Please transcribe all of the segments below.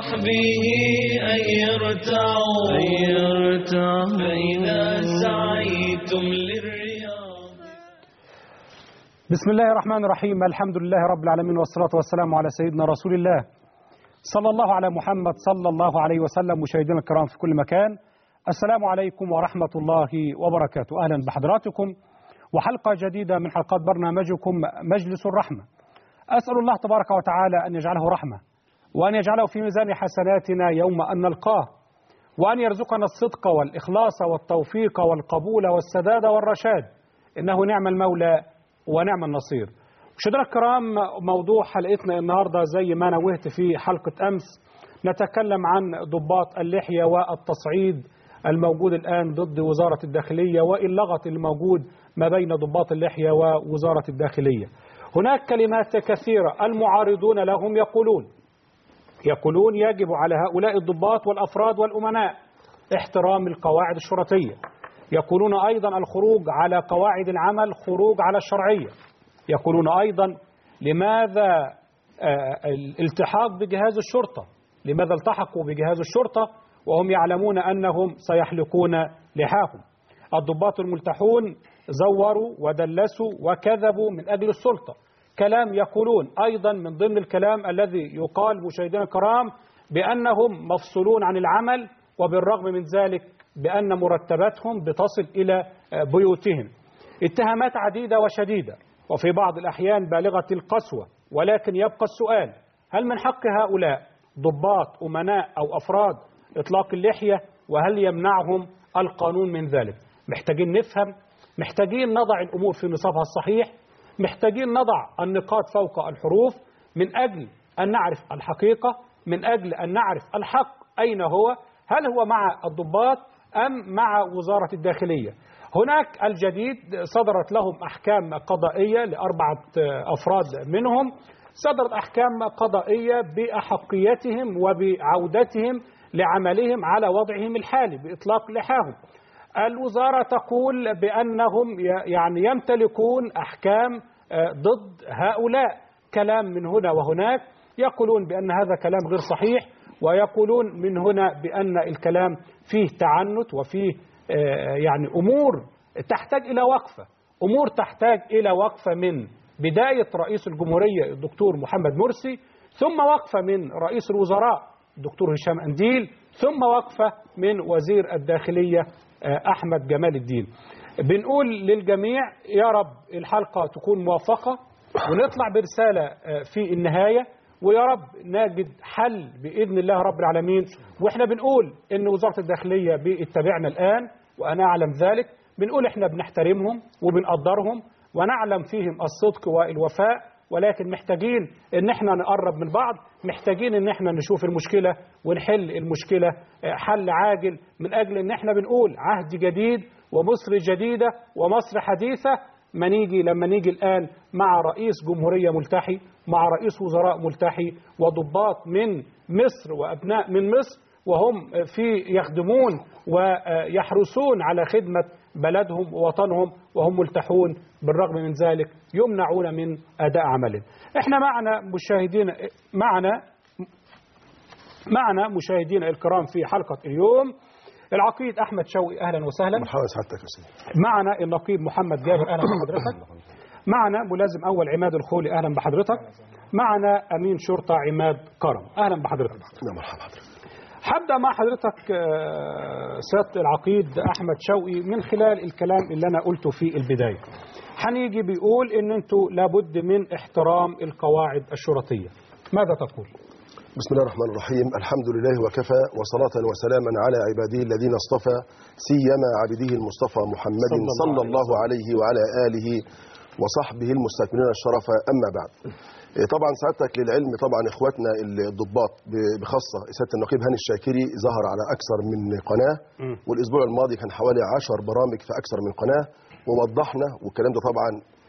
وصحبه أن يرتعوا فإذا سعيتم للرياض بسم الله الرحمن الرحيم الحمد لله رب العالمين والصلاة والسلام على سيدنا رسول الله صلى الله على محمد صلى الله عليه وسلم مشاهدينا الكرام في كل مكان السلام عليكم ورحمة الله وبركاته أهلا بحضراتكم وحلقة جديدة من حلقات برنامجكم مجلس الرحمة أسأل الله تبارك وتعالى أن يجعله رحمة وأن يجعله في ميزان حسناتنا يوم أن نلقاه وأن يرزقنا الصدق والإخلاص والتوفيق والقبول والسداد والرشاد إنه نعم المولى ونعم النصير مشاهدينا الكرام موضوع حلقتنا النهارده زي ما نوهت في حلقة أمس نتكلم عن ضباط اللحية والتصعيد الموجود الآن ضد وزارة الداخلية واللغط الموجود ما بين ضباط اللحية ووزارة الداخلية هناك كلمات كثيرة المعارضون لهم يقولون يقولون يجب على هؤلاء الضباط والأفراد والأمناء احترام القواعد الشرطية يقولون أيضا الخروج على قواعد العمل خروج على الشرعية يقولون أيضا لماذا الالتحاق بجهاز الشرطة لماذا التحقوا بجهاز الشرطة وهم يعلمون أنهم سيحلقون لحاهم الضباط الملتحون زوروا ودلسوا وكذبوا من أجل السلطة كلام يقولون أيضا من ضمن الكلام الذي يقال مشاهدينا الكرام بأنهم مفصولون عن العمل وبالرغم من ذلك بأن مرتباتهم بتصل إلى بيوتهم اتهامات عديدة وشديدة وفي بعض الأحيان بالغة القسوة ولكن يبقى السؤال هل من حق هؤلاء ضباط أمناء أو أفراد إطلاق اللحية وهل يمنعهم القانون من ذلك محتاجين نفهم محتاجين نضع الأمور في نصابها الصحيح محتاجين نضع النقاط فوق الحروف من أجل أن نعرف الحقيقة من أجل أن نعرف الحق أين هو هل هو مع الضباط أم مع وزارة الداخلية هناك الجديد صدرت لهم أحكام قضائية لأربعة أفراد منهم صدرت أحكام قضائية بأحقيتهم وبعودتهم لعملهم على وضعهم الحالي بإطلاق لحاهم الوزارة تقول بأنهم يعني يمتلكون أحكام ضد هؤلاء كلام من هنا وهناك يقولون بأن هذا كلام غير صحيح ويقولون من هنا بأن الكلام فيه تعنت وفيه يعني أمور تحتاج إلى وقفة أمور تحتاج إلى وقفة من بداية رئيس الجمهورية الدكتور محمد مرسي ثم وقفة من رئيس الوزراء الدكتور هشام أنديل ثم وقفة من وزير الداخلية أحمد جمال الدين بنقول للجميع يا رب الحلقة تكون موفقة ونطلع برسالة في النهاية ويا رب نجد حل بإذن الله رب العالمين وإحنا بنقول إن وزارة الداخلية بتتابعنا الآن وأنا أعلم ذلك بنقول إحنا بنحترمهم وبنقدرهم ونعلم فيهم الصدق والوفاء ولكن محتاجين ان احنا نقرب من بعض محتاجين ان احنا نشوف المشكله ونحل المشكله حل عاجل من اجل ان احنا بنقول عهد جديد ومصر جديده ومصر حديثه ما نيجي لما نيجي الان مع رئيس جمهوريه ملتحي مع رئيس وزراء ملتحي وضباط من مصر وابناء من مصر وهم في يخدمون ويحرسون على خدمه بلدهم ووطنهم وهم ملتحون بالرغم من ذلك يمنعون من اداء عملهم. احنا معنا مشاهدين معنا معنا مشاهدينا الكرام في حلقه اليوم العقيد احمد شوقي اهلا وسهلا. مرحبا سعادتك يا سيدي. معنا النقيب محمد جابر اهلا بحضرتك. معنا ملازم اول عماد الخولي اهلا بحضرتك. معنا امين شرطه عماد كرم اهلا بحضرتك. لا مرحبا حضرتك. هبدا مع حضرتك سياده العقيد احمد شوقي من خلال الكلام اللي انا قلته في البدايه. هنيجي بيقول ان انتوا لابد من احترام القواعد الشرطيه. ماذا تقول؟ بسم الله الرحمن الرحيم الحمد لله وكفى وصلاة وسلاما على عباده الذين اصطفى سيما عبده المصطفى محمد صلى الله عليه وعلى آله وصحبه المستكملين الشرف أما بعد طبعا سعادتك للعلم طبعا اخواتنا الضباط بخاصه سياده النقيب هاني الشاكري ظهر على اكثر من قناه والاسبوع الماضي كان حوالي 10 برامج في اكثر من قناه ووضحنا والكلام ده طبعا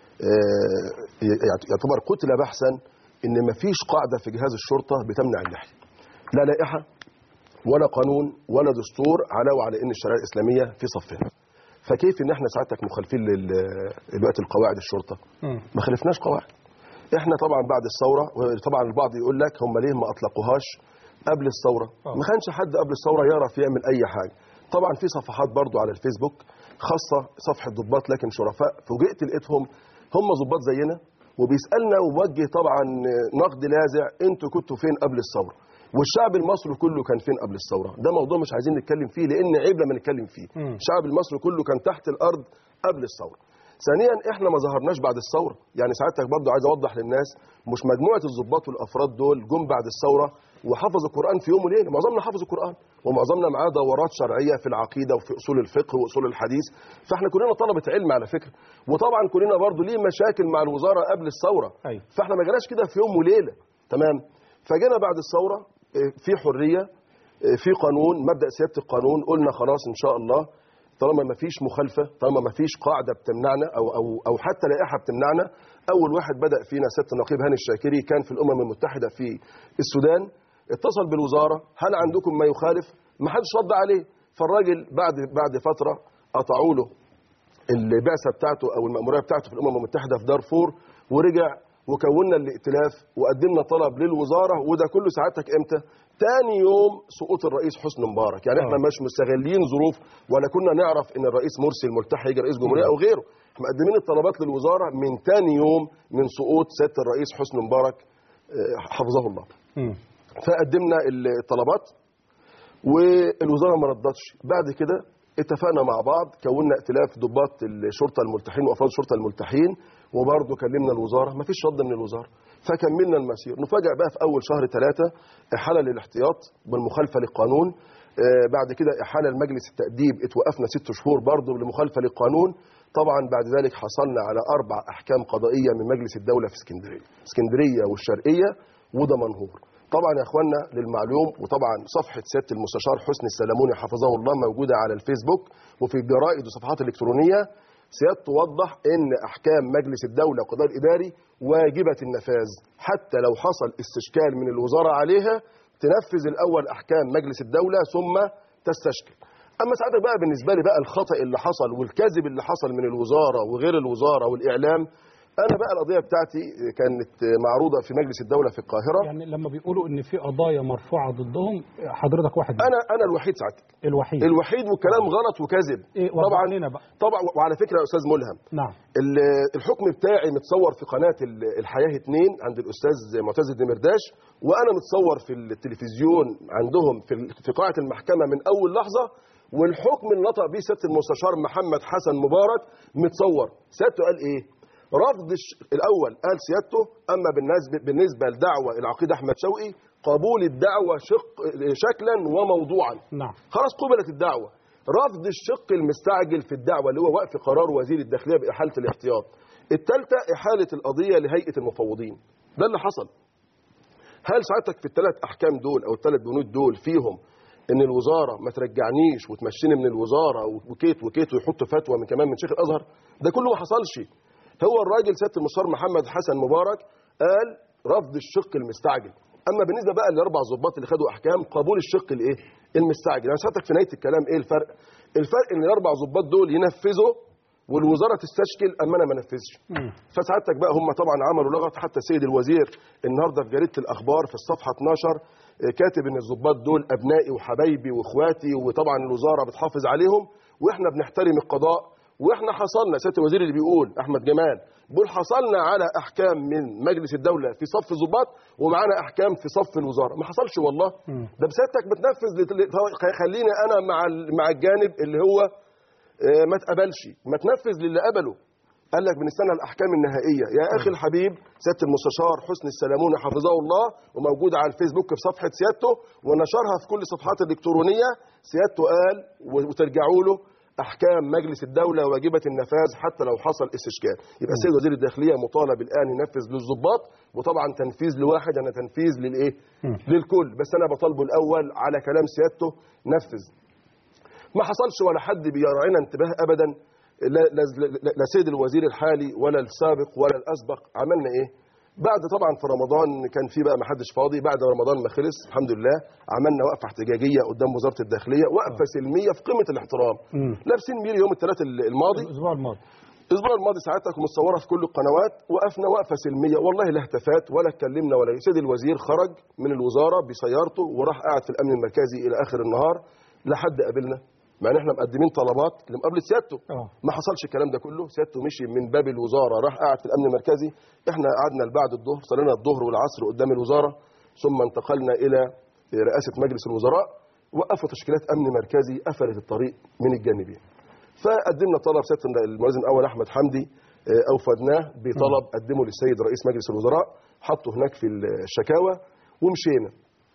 يعتبر قتل بحثا ان ما فيش قاعده في جهاز الشرطه بتمنع اللحيه لا لائحه ولا قانون ولا دستور علاوه على ان الشريعه الاسلاميه في صفنا فكيف ان احنا سعادتك مخالفين دلوقتي القواعد الشرطه ما خالفناش قواعد احنا طبعا بعد الثوره طبعا البعض يقول لك هم ليه ما اطلقوهاش قبل الثوره آه. ما كانش حد قبل الثوره يعرف يعمل اي حاجه طبعا في صفحات برضو على الفيسبوك خاصه صفحه ضباط لكن شرفاء فوجئت لقيتهم هم ضباط زينا وبيسالنا ووجه طبعا نقد لاذع انتوا كنتوا فين قبل الثوره والشعب المصري كله كان فين قبل الثوره ده موضوع مش عايزين نتكلم فيه لان عيب لما نتكلم فيه مم. الشعب المصري كله كان تحت الارض قبل الثوره ثانيا احنا ما ظهرناش بعد الثوره يعني ساعتك برضو عايز اوضح للناس مش مجموعه الضباط والافراد دول جم بعد الثوره وحفظوا القران في يوم وليله معظمنا حفظ القران ومعظمنا معاه دورات شرعيه في العقيده وفي اصول الفقه واصول الحديث فاحنا كلنا طلبه علم على فكره وطبعا كلنا برضو ليه مشاكل مع الوزاره قبل الثوره أيوة. فاحنا ما جيناش كده في يوم وليله تمام فجينا بعد الثوره اه، في حريه اه، في قانون مبدا سياده القانون قلنا خلاص ان شاء الله طالما ما فيش مخالفه طالما ما فيش قاعده بتمنعنا او او او حتى لائحه بتمنعنا اول واحد بدا فينا سياده النقيب هاني الشاكري كان في الامم المتحده في السودان اتصل بالوزاره هل عندكم ما يخالف ما حدش رد عليه فالراجل بعد بعد فتره قطعوا له البعثه بتاعته او المأموريه بتاعته في الامم المتحده في دارفور ورجع وكونا الائتلاف وقدمنا طلب للوزاره وده كله ساعتك امتى؟ تاني يوم سقوط الرئيس حسني مبارك، يعني احنا آه. مش مستغلين ظروف ولا كنا نعرف ان الرئيس مرسي الملتحي يجي رئيس جمهوريه او غيره، احنا مقدمين الطلبات للوزاره من تاني يوم من سقوط سياده الرئيس حسني مبارك آه، حفظه الله. مم. فقدمنا الطلبات والوزاره ما ردتش بعد كده اتفقنا مع بعض كونا ائتلاف ضباط الشرطه الملتحين وافراد الشرطه الملتحين وبرضه كلمنا الوزاره ما فيش رد من الوزاره فكملنا المسير نفاجئ بقى في اول شهر ثلاثة احاله للاحتياط بالمخالفه للقانون آه، بعد كده احاله لمجلس التاديب اتوقفنا ست شهور برضه بالمخالفه للقانون طبعا بعد ذلك حصلنا على اربع احكام قضائيه من مجلس الدوله في اسكندريه اسكندريه والشرقيه ودمنهور طبعا يا اخوانا للمعلوم وطبعا صفحه سياده المستشار حسني السلموني حفظه الله موجوده على الفيسبوك وفي الجرائد والصفحات الالكترونيه سيادته وضح ان احكام مجلس الدوله والقضاء الاداري واجبه النفاذ حتى لو حصل استشكال من الوزاره عليها تنفذ الاول احكام مجلس الدوله ثم تستشكل اما ساعتها بقى بالنسبه لي بقى الخطا اللي حصل والكذب اللي حصل من الوزاره وغير الوزاره والاعلام انا بقى القضيه بتاعتي كانت معروضه في مجلس الدوله في القاهره يعني لما بيقولوا ان في قضايا مرفوعه ضدهم حضرتك واحد منهم. انا انا الوحيد ساعتك الوحيد الوحيد والكلام غلط وكذب إيه طبعا طبعا لنا بقى طبعا وعلى فكره يا استاذ ملهم نعم ال- الحكم بتاعي متصور في قناه ال- الحياه اتنين عند الاستاذ معتز الدمرداش وانا متصور في التلفزيون عندهم في ال- في قاعه المحكمه من اول لحظه والحكم اللي نطق بيه سياده المستشار محمد حسن مبارك متصور سيادته قال ايه رفض الش... الاول قال سيادته اما بالنسبه بالنسبه لدعوه العقيد احمد شوقي قبول الدعوه شق شكلا وموضوعا نعم خلاص قبلت الدعوة رفض الشق المستعجل في الدعوة اللي هو وقف قرار وزير الداخلية بإحالة الاحتياط الثالثة إحالة القضية لهيئة المفوضين ده اللي حصل هل ساعتك في الثلاث أحكام دول أو الثلاث بنود دول فيهم إن الوزارة ما ترجعنيش وتمشيني من الوزارة وكيت وكيت ويحط فتوى من كمان من شيخ الأزهر ده كله ما حصلش هو الراجل سيادة المستشار محمد حسن مبارك قال رفض الشق المستعجل اما بالنسبه بقى للاربع ضباط اللي خدوا احكام قبول الشق الايه المستعجل يعني ساعتك في نهايه الكلام ايه الفرق الفرق ان الاربع ضباط دول ينفذوا والوزاره تستشكل اما انا ما انفذش مم. فساعتك بقى هم طبعا عملوا لغط حتى السيد الوزير النهارده في جريده الاخبار في الصفحه 12 آه، كاتب ان الضباط دول ابنائي وحبايبي واخواتي وطبعا الوزاره بتحافظ عليهم واحنا بنحترم القضاء واحنا حصلنا سياده الوزير اللي بيقول احمد جمال بيقول حصلنا على احكام من مجلس الدوله في صف الضباط ومعانا احكام في صف الوزاره ما حصلش والله مم. ده بسيادتك بتنفذ لت- لت- خليني انا مع ال- مع الجانب اللي هو آه، ما اتقبلش ما تنفذ للي قبله قال لك بنستنى الاحكام النهائيه يا اخي الحبيب سياده المستشار حسني السلموني حفظه الله وموجوده على الفيسبوك في صفحه سيادته ونشرها في كل الصفحات الالكترونيه سيادته قال و- وترجعوا له احكام مجلس الدوله واجبه النفاذ حتى لو حصل استشكال يبقى السيد وزير الداخليه مطالب الان ينفذ للضباط وطبعا تنفيذ لواحد انا تنفيذ للايه مم. للكل بس انا بطالبه الاول على كلام سيادته نفذ ما حصلش ولا حد بيراعينا انتباه ابدا لا, لا, لا, لا سيد الوزير الحالي ولا السابق ولا الاسبق عملنا ايه بعد طبعا في رمضان كان في بقى ما حدش فاضي بعد رمضان ما خلص الحمد لله عملنا وقفه احتجاجيه قدام وزاره الداخليه وقفه سلميه في قمه الاحترام مم. لابسين ميري يوم الثلاث الماضي الاسبوع الماضي الاسبوع الماضي ساعتك متصوره في كل القنوات وقفنا وقفه سلميه والله لا اهتفات ولا اتكلمنا ولا سيد الوزير خرج من الوزاره بسيارته وراح قاعد في الامن المركزي الى اخر النهار لا حد قابلنا مع ان احنا مقدمين طلبات لمقابله سيادته اه ما حصلش الكلام ده كله سيادته مشي من باب الوزاره راح قاعد في الامن المركزي احنا قعدنا بعد الظهر صلينا الظهر والعصر قدام الوزاره ثم انتقلنا الى رئاسه مجلس الوزراء وقفوا تشكيلات امن مركزي قفلت الطريق من الجانبين فقدمنا طلب سياده الموازن الاول احمد حمدي آه، اوفدناه بطلب قدمه للسيد رئيس مجلس الوزراء حطه هناك في الشكاوى ومشينا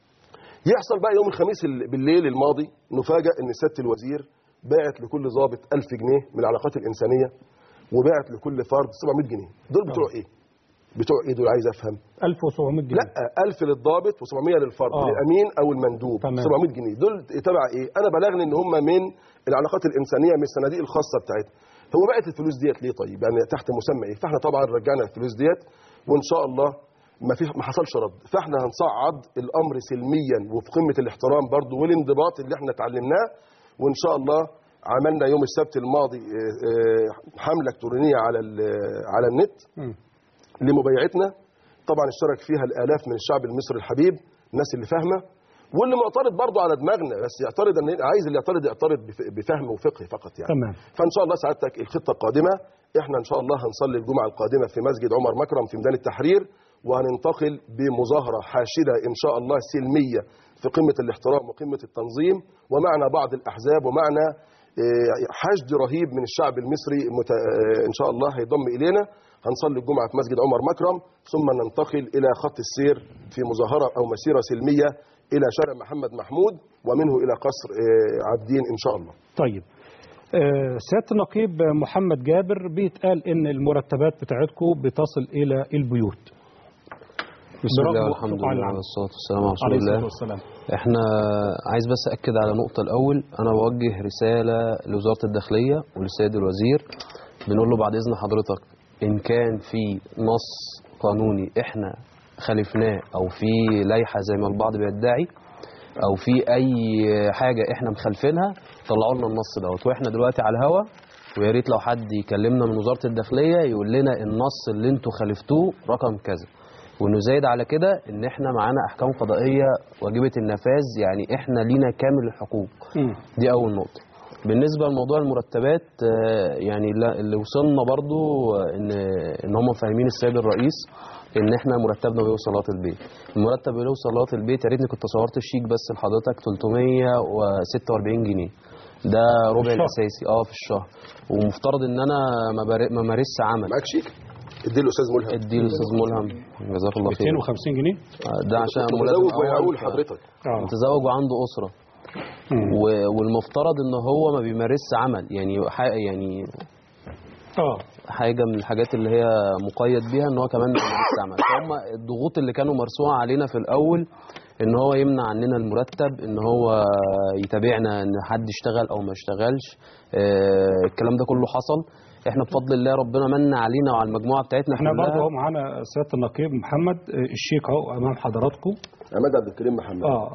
يحصل بقى يوم الخميس ال- بالليل الماضي نفاجأ ان سياده الوزير باعت لكل ضابط 1000 جنيه من العلاقات الانسانيه وباعت لكل فرد 700 جنيه دول بتوع ايه بتوع ايه دول عايز افهم 1700 جنيه لا 1000 للضابط و700 للفرد آه. الامين او المندوب تمام. 700 جنيه دول تبع ايه انا بلغني ان هم من العلاقات الانسانيه من الصناديق الخاصه بتاعتها هو بقت الفلوس ديت ليه طيب يعني تحت مسمى ايه فاحنا طبعا رجعنا الفلوس ديت وان شاء الله ما في ما حصلش رد فاحنا هنصعد الامر سلميا وفي قمه الاحترام برضو والانضباط اللي احنا اتعلمناه وان شاء الله عملنا يوم السبت الماضي آه، آه، حمله الكترونيه على ال- على النت مم. لمبايعتنا طبعا اشترك فيها الالاف من الشعب المصري الحبيب الناس اللي فاهمه واللي معترض برضه على دماغنا بس يعترض ان عايز اللي يعترض يعترض بف- بفهم وفقه فقط يعني تمام فان شاء الله سعادتك الخطه القادمه احنا ان شاء الله هنصلي الجمعه القادمه في مسجد عمر مكرم في ميدان التحرير وهننتقل بمظاهره حاشده ان شاء الله سلميه في قمه الاحترام وقمه التنظيم ومعنا بعض الاحزاب ومعنا آه، حشد رهيب من الشعب المصري مت... آه، ان شاء الله هيضم الينا هنصلي الجمعه في مسجد عمر مكرم ثم ننتقل الى خط السير في مظاهره او مسيره سلميه الى شارع محمد محمود ومنه الى قصر آه، عابدين ان شاء الله طيب آه، سيادة النقيب محمد جابر بيتقال ان المرتبات بتاعتكم بتصل الى البيوت بسم الله برغم والحمد وقوع لله العمل. والصلاة والسلام على رسول عليه الصلاة الله والسلام احنا عايز بس أكد على نقطة الأول أنا بوجه رسالة لوزارة الداخلية وللسيد الوزير بنقول له بعد إذن حضرتك إن كان في نص قانوني احنا خالفناه أو في لائحة زي ما البعض بيدعي أو في أي حاجة احنا مخالفينها طلعوا لنا النص دوت واحنا دلوقتي على الهوا ويا ريت لو حد يكلمنا من وزارة الداخلية يقول لنا النص اللي انتوا خالفتوه رقم كذا وانه زايد على كده ان احنا معانا احكام قضائيه واجبه النفاذ يعني احنا لينا كامل الحقوق مم. دي اول نقطه بالنسبه لموضوع المرتبات آه، يعني لا- اللي وصلنا برضو آه، ان ان هم فاهمين السيد الرئيس ان احنا مرتبنا بيوصل لغايه البيت المرتب بيوصل لغايه البيت يا ريتني كنت صورت الشيك بس لحضرتك 346 جنيه ده ربع الشهر. الاساسي اه في الشهر ومفترض ان انا ما بار- ما مارسش عمل معاك شيك ادي له استاذ ملهم ادي الاستاذ ملهم جزاك الله خير 250 جنيه آه، ده عشان ملازم متزوج ويعول أول، حضرتك اه متزوج وعنده اسره مم. و- والمفترض ان هو ما بيمارسش عمل يعني ح- يعني اه حاجه من الحاجات اللي هي مقيد بيها ان هو كمان ما بيمارسش عمل فهم الضغوط اللي كانوا مرسوها علينا في الاول ان هو يمنع عننا المرتب ان هو يتابعنا ان حد يشتغل او ما يشتغلش آه، الكلام ده كله حصل احنا بفضل الله ربنا من علينا وعلى المجموعه بتاعتنا احنا كلها برضه اهو معانا سياده النقيب محمد آه، الشيك اهو امام حضراتكم عماد عبد الكريم محمد اه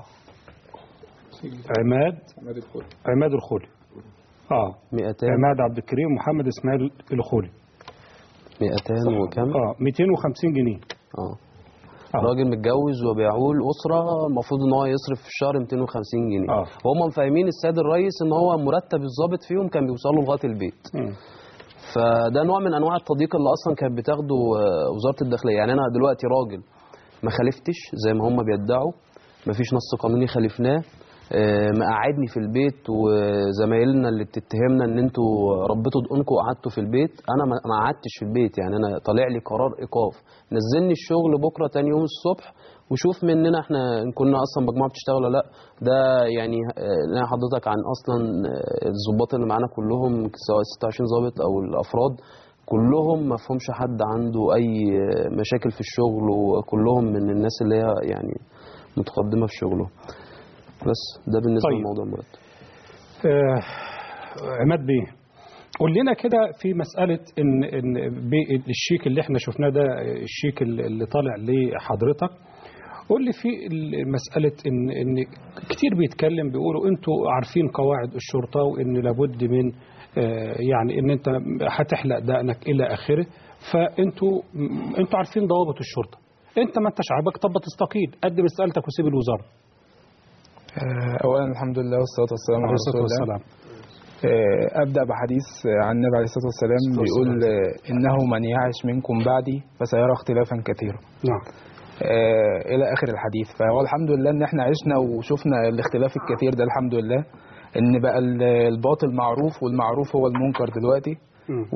عماد عماد الخولي اه 200 عماد عبد الكريم محمد اسماعيل الخولي 200 وكم اه 250 جنيه اه آه. راجل متجوز وبيعول اسره المفروض ان هو يصرف في الشهر 250 جنيه آه. وهم فاهمين السيد الرئيس ان هو مرتب الضابط فيهم كان بيوصل له لغايه البيت مم. فده نوع من انواع التضييق اللي اصلا كانت بتاخده آه، وزاره الداخليه يعني انا دلوقتي راجل ما خالفتش زي ما هم بيدعوا ما فيش نص قانوني خالفناه آه، مقعدني في البيت وزمايلنا اللي بتتهمنا ان انتوا ربيتوا دقنكم وقعدتوا في البيت انا ما ما قعدتش في البيت يعني انا طالع لي قرار ايقاف نزلني الشغل بكره تاني يوم الصبح وشوف مننا احنا ان كنا اصلا مجموعه بتشتغل ولا لا ده يعني آه، لا حضرتك عن اصلا آه، الضباط اللي معانا كلهم سواء 26 ضابط او الافراد كلهم ما فهمش حد عنده اي آه، مشاكل في الشغل وكلهم من الناس اللي هي يعني متقدمه في شغله بس ده بالنسبه طيب. لموضوع المرتب آه عماد بيه قول لنا كده في مسألة إن إن بي- الشيك اللي إحنا شفناه ده الشيك اللي اللي طالع لحضرتك قول لي في ال- مسألة إن إن كتير بيتكلم بيقولوا أنتوا عارفين قواعد الشرطة وإن لابد من آه، يعني ان انت هتحلق دقنك الى اخره فانتوا م- انتوا عارفين ضوابط الشرطه انت ما انتش عاجبك طب تستقيل قدم استقالتك وسيب الوزاره آه، اولا الحمد لله والصلاه والسلام على عليه الصلاه رسول الله والسلام آه، ابدا بحديث آه، عن النبي عليه الصلاه والسلام بيقول آه، انه من يعش منكم بعدي فسيرى اختلافا كثيرا نعم آه، الى اخر الحديث فهو الحمد لله ان احنا عشنا وشفنا الاختلاف الكثير ده الحمد لله ان بقى ال- الباطل معروف والمعروف هو المنكر دلوقتي مم.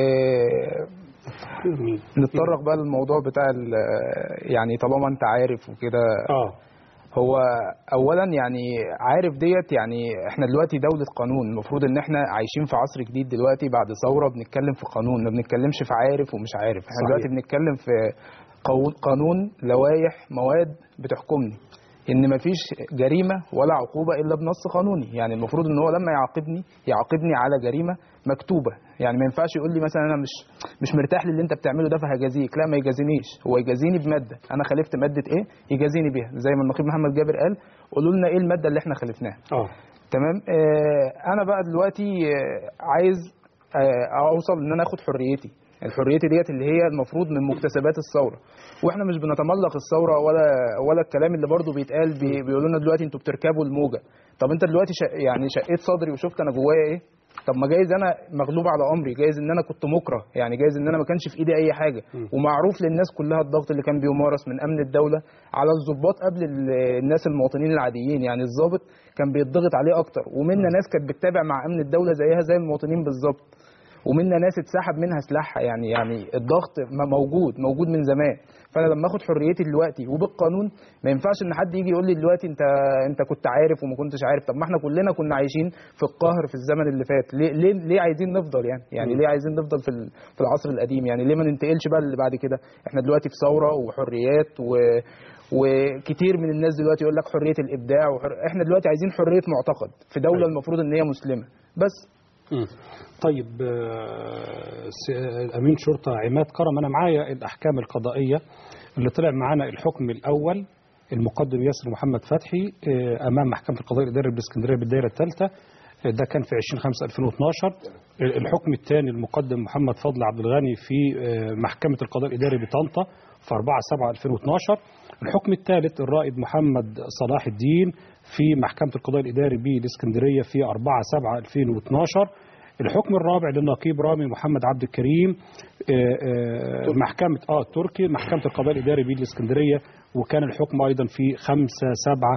ونتطرق بقى للموضوع بتاع ال- يعني طالما انت عارف وكده اه هو اولا يعني عارف ديت يعني احنا دلوقتي دوله قانون المفروض ان احنا عايشين في عصر جديد دلوقتي بعد ثوره بنتكلم في قانون ما بنتكلمش في عارف ومش عارف احنا صحيح. دلوقتي بنتكلم في قو- قانون لوائح مواد بتحكمني ان مفيش جريمه ولا عقوبه الا بنص قانوني يعني المفروض ان هو لما يعاقبني يعاقبني على جريمه مكتوبه يعني ما ينفعش يقول لي مثلا انا مش مش مرتاح للي انت بتعمله ده فهجازيك لا ما يجازينيش هو يجازيني بماده انا خالفت ماده ايه يجازيني بيها زي ما النقيب محمد جابر قال قولوا لنا ايه الماده اللي احنا خالفناها اه تمام آه انا بقى دلوقتي آه عايز آه اوصل ان انا اخد حريتي الحريتي ديت اللي هي المفروض من مكتسبات الثوره واحنا مش بنتملق الثوره ولا ولا الكلام اللي برضو بيتقال بي بيقولوا لنا دلوقتي انتوا بتركبوا الموجه طب انت دلوقتي شا يعني شقيت صدري وشفت انا جوايا ايه طب ما جايز انا مغلوب على امري جايز ان انا كنت مكره يعني جايز ان انا ما كانش في ايدي اي حاجه ومعروف للناس كلها الضغط اللي كان بيمارس من امن الدوله على الضباط قبل ال- الناس المواطنين العاديين يعني الضابط كان بيتضغط عليه اكتر ومنا ناس كانت بتتابع مع امن الدوله زيها زي المواطنين بالظبط ومنا ناس اتسحب منها سلاحها يعني يعني الضغط م- موجود موجود من زمان فانا لما اخد حريتي دلوقتي وبالقانون ما ينفعش ان حد يجي يقول لي دلوقتي انت انت كنت عارف وما كنتش عارف طب ما احنا كلنا كنا عايشين في القهر في الزمن اللي فات ليه ليه, ليه عايزين نفضل يعني يعني ليه عايزين نفضل في ال- في العصر القديم يعني ليه ما ننتقلش بقى اللي بعد كده احنا دلوقتي في ثوره وحريات و وكتير من الناس دلوقتي يقول لك حريه الابداع وحر... احنا دلوقتي عايزين حريه معتقد في دوله المفروض ان هي مسلمه بس مم. طيب آه، س- امين شرطه عماد كرم انا معايا الاحكام القضائيه اللي طلع معانا الحكم الاول المقدم ياسر محمد فتحي آه، امام محكمه القضاء الاداري بالاسكندريه بالدائره الثالثه آه، ده كان في 20 5 2012 الحكم الثاني المقدم محمد فضل عبد الغني في آه، محكمه القضاء الاداري بطنطا في 4 7 2012 الحكم الثالث الرائد محمد صلاح الدين في محكمة القضاء الإداري بالإسكندرية في 4 7 2012 الحكم الرابع للنقيب رامي محمد عبد الكريم آه، آه، محكمة اه تركي محكمة القضاء الإداري بالإسكندرية وكان الحكم أيضا في 5 7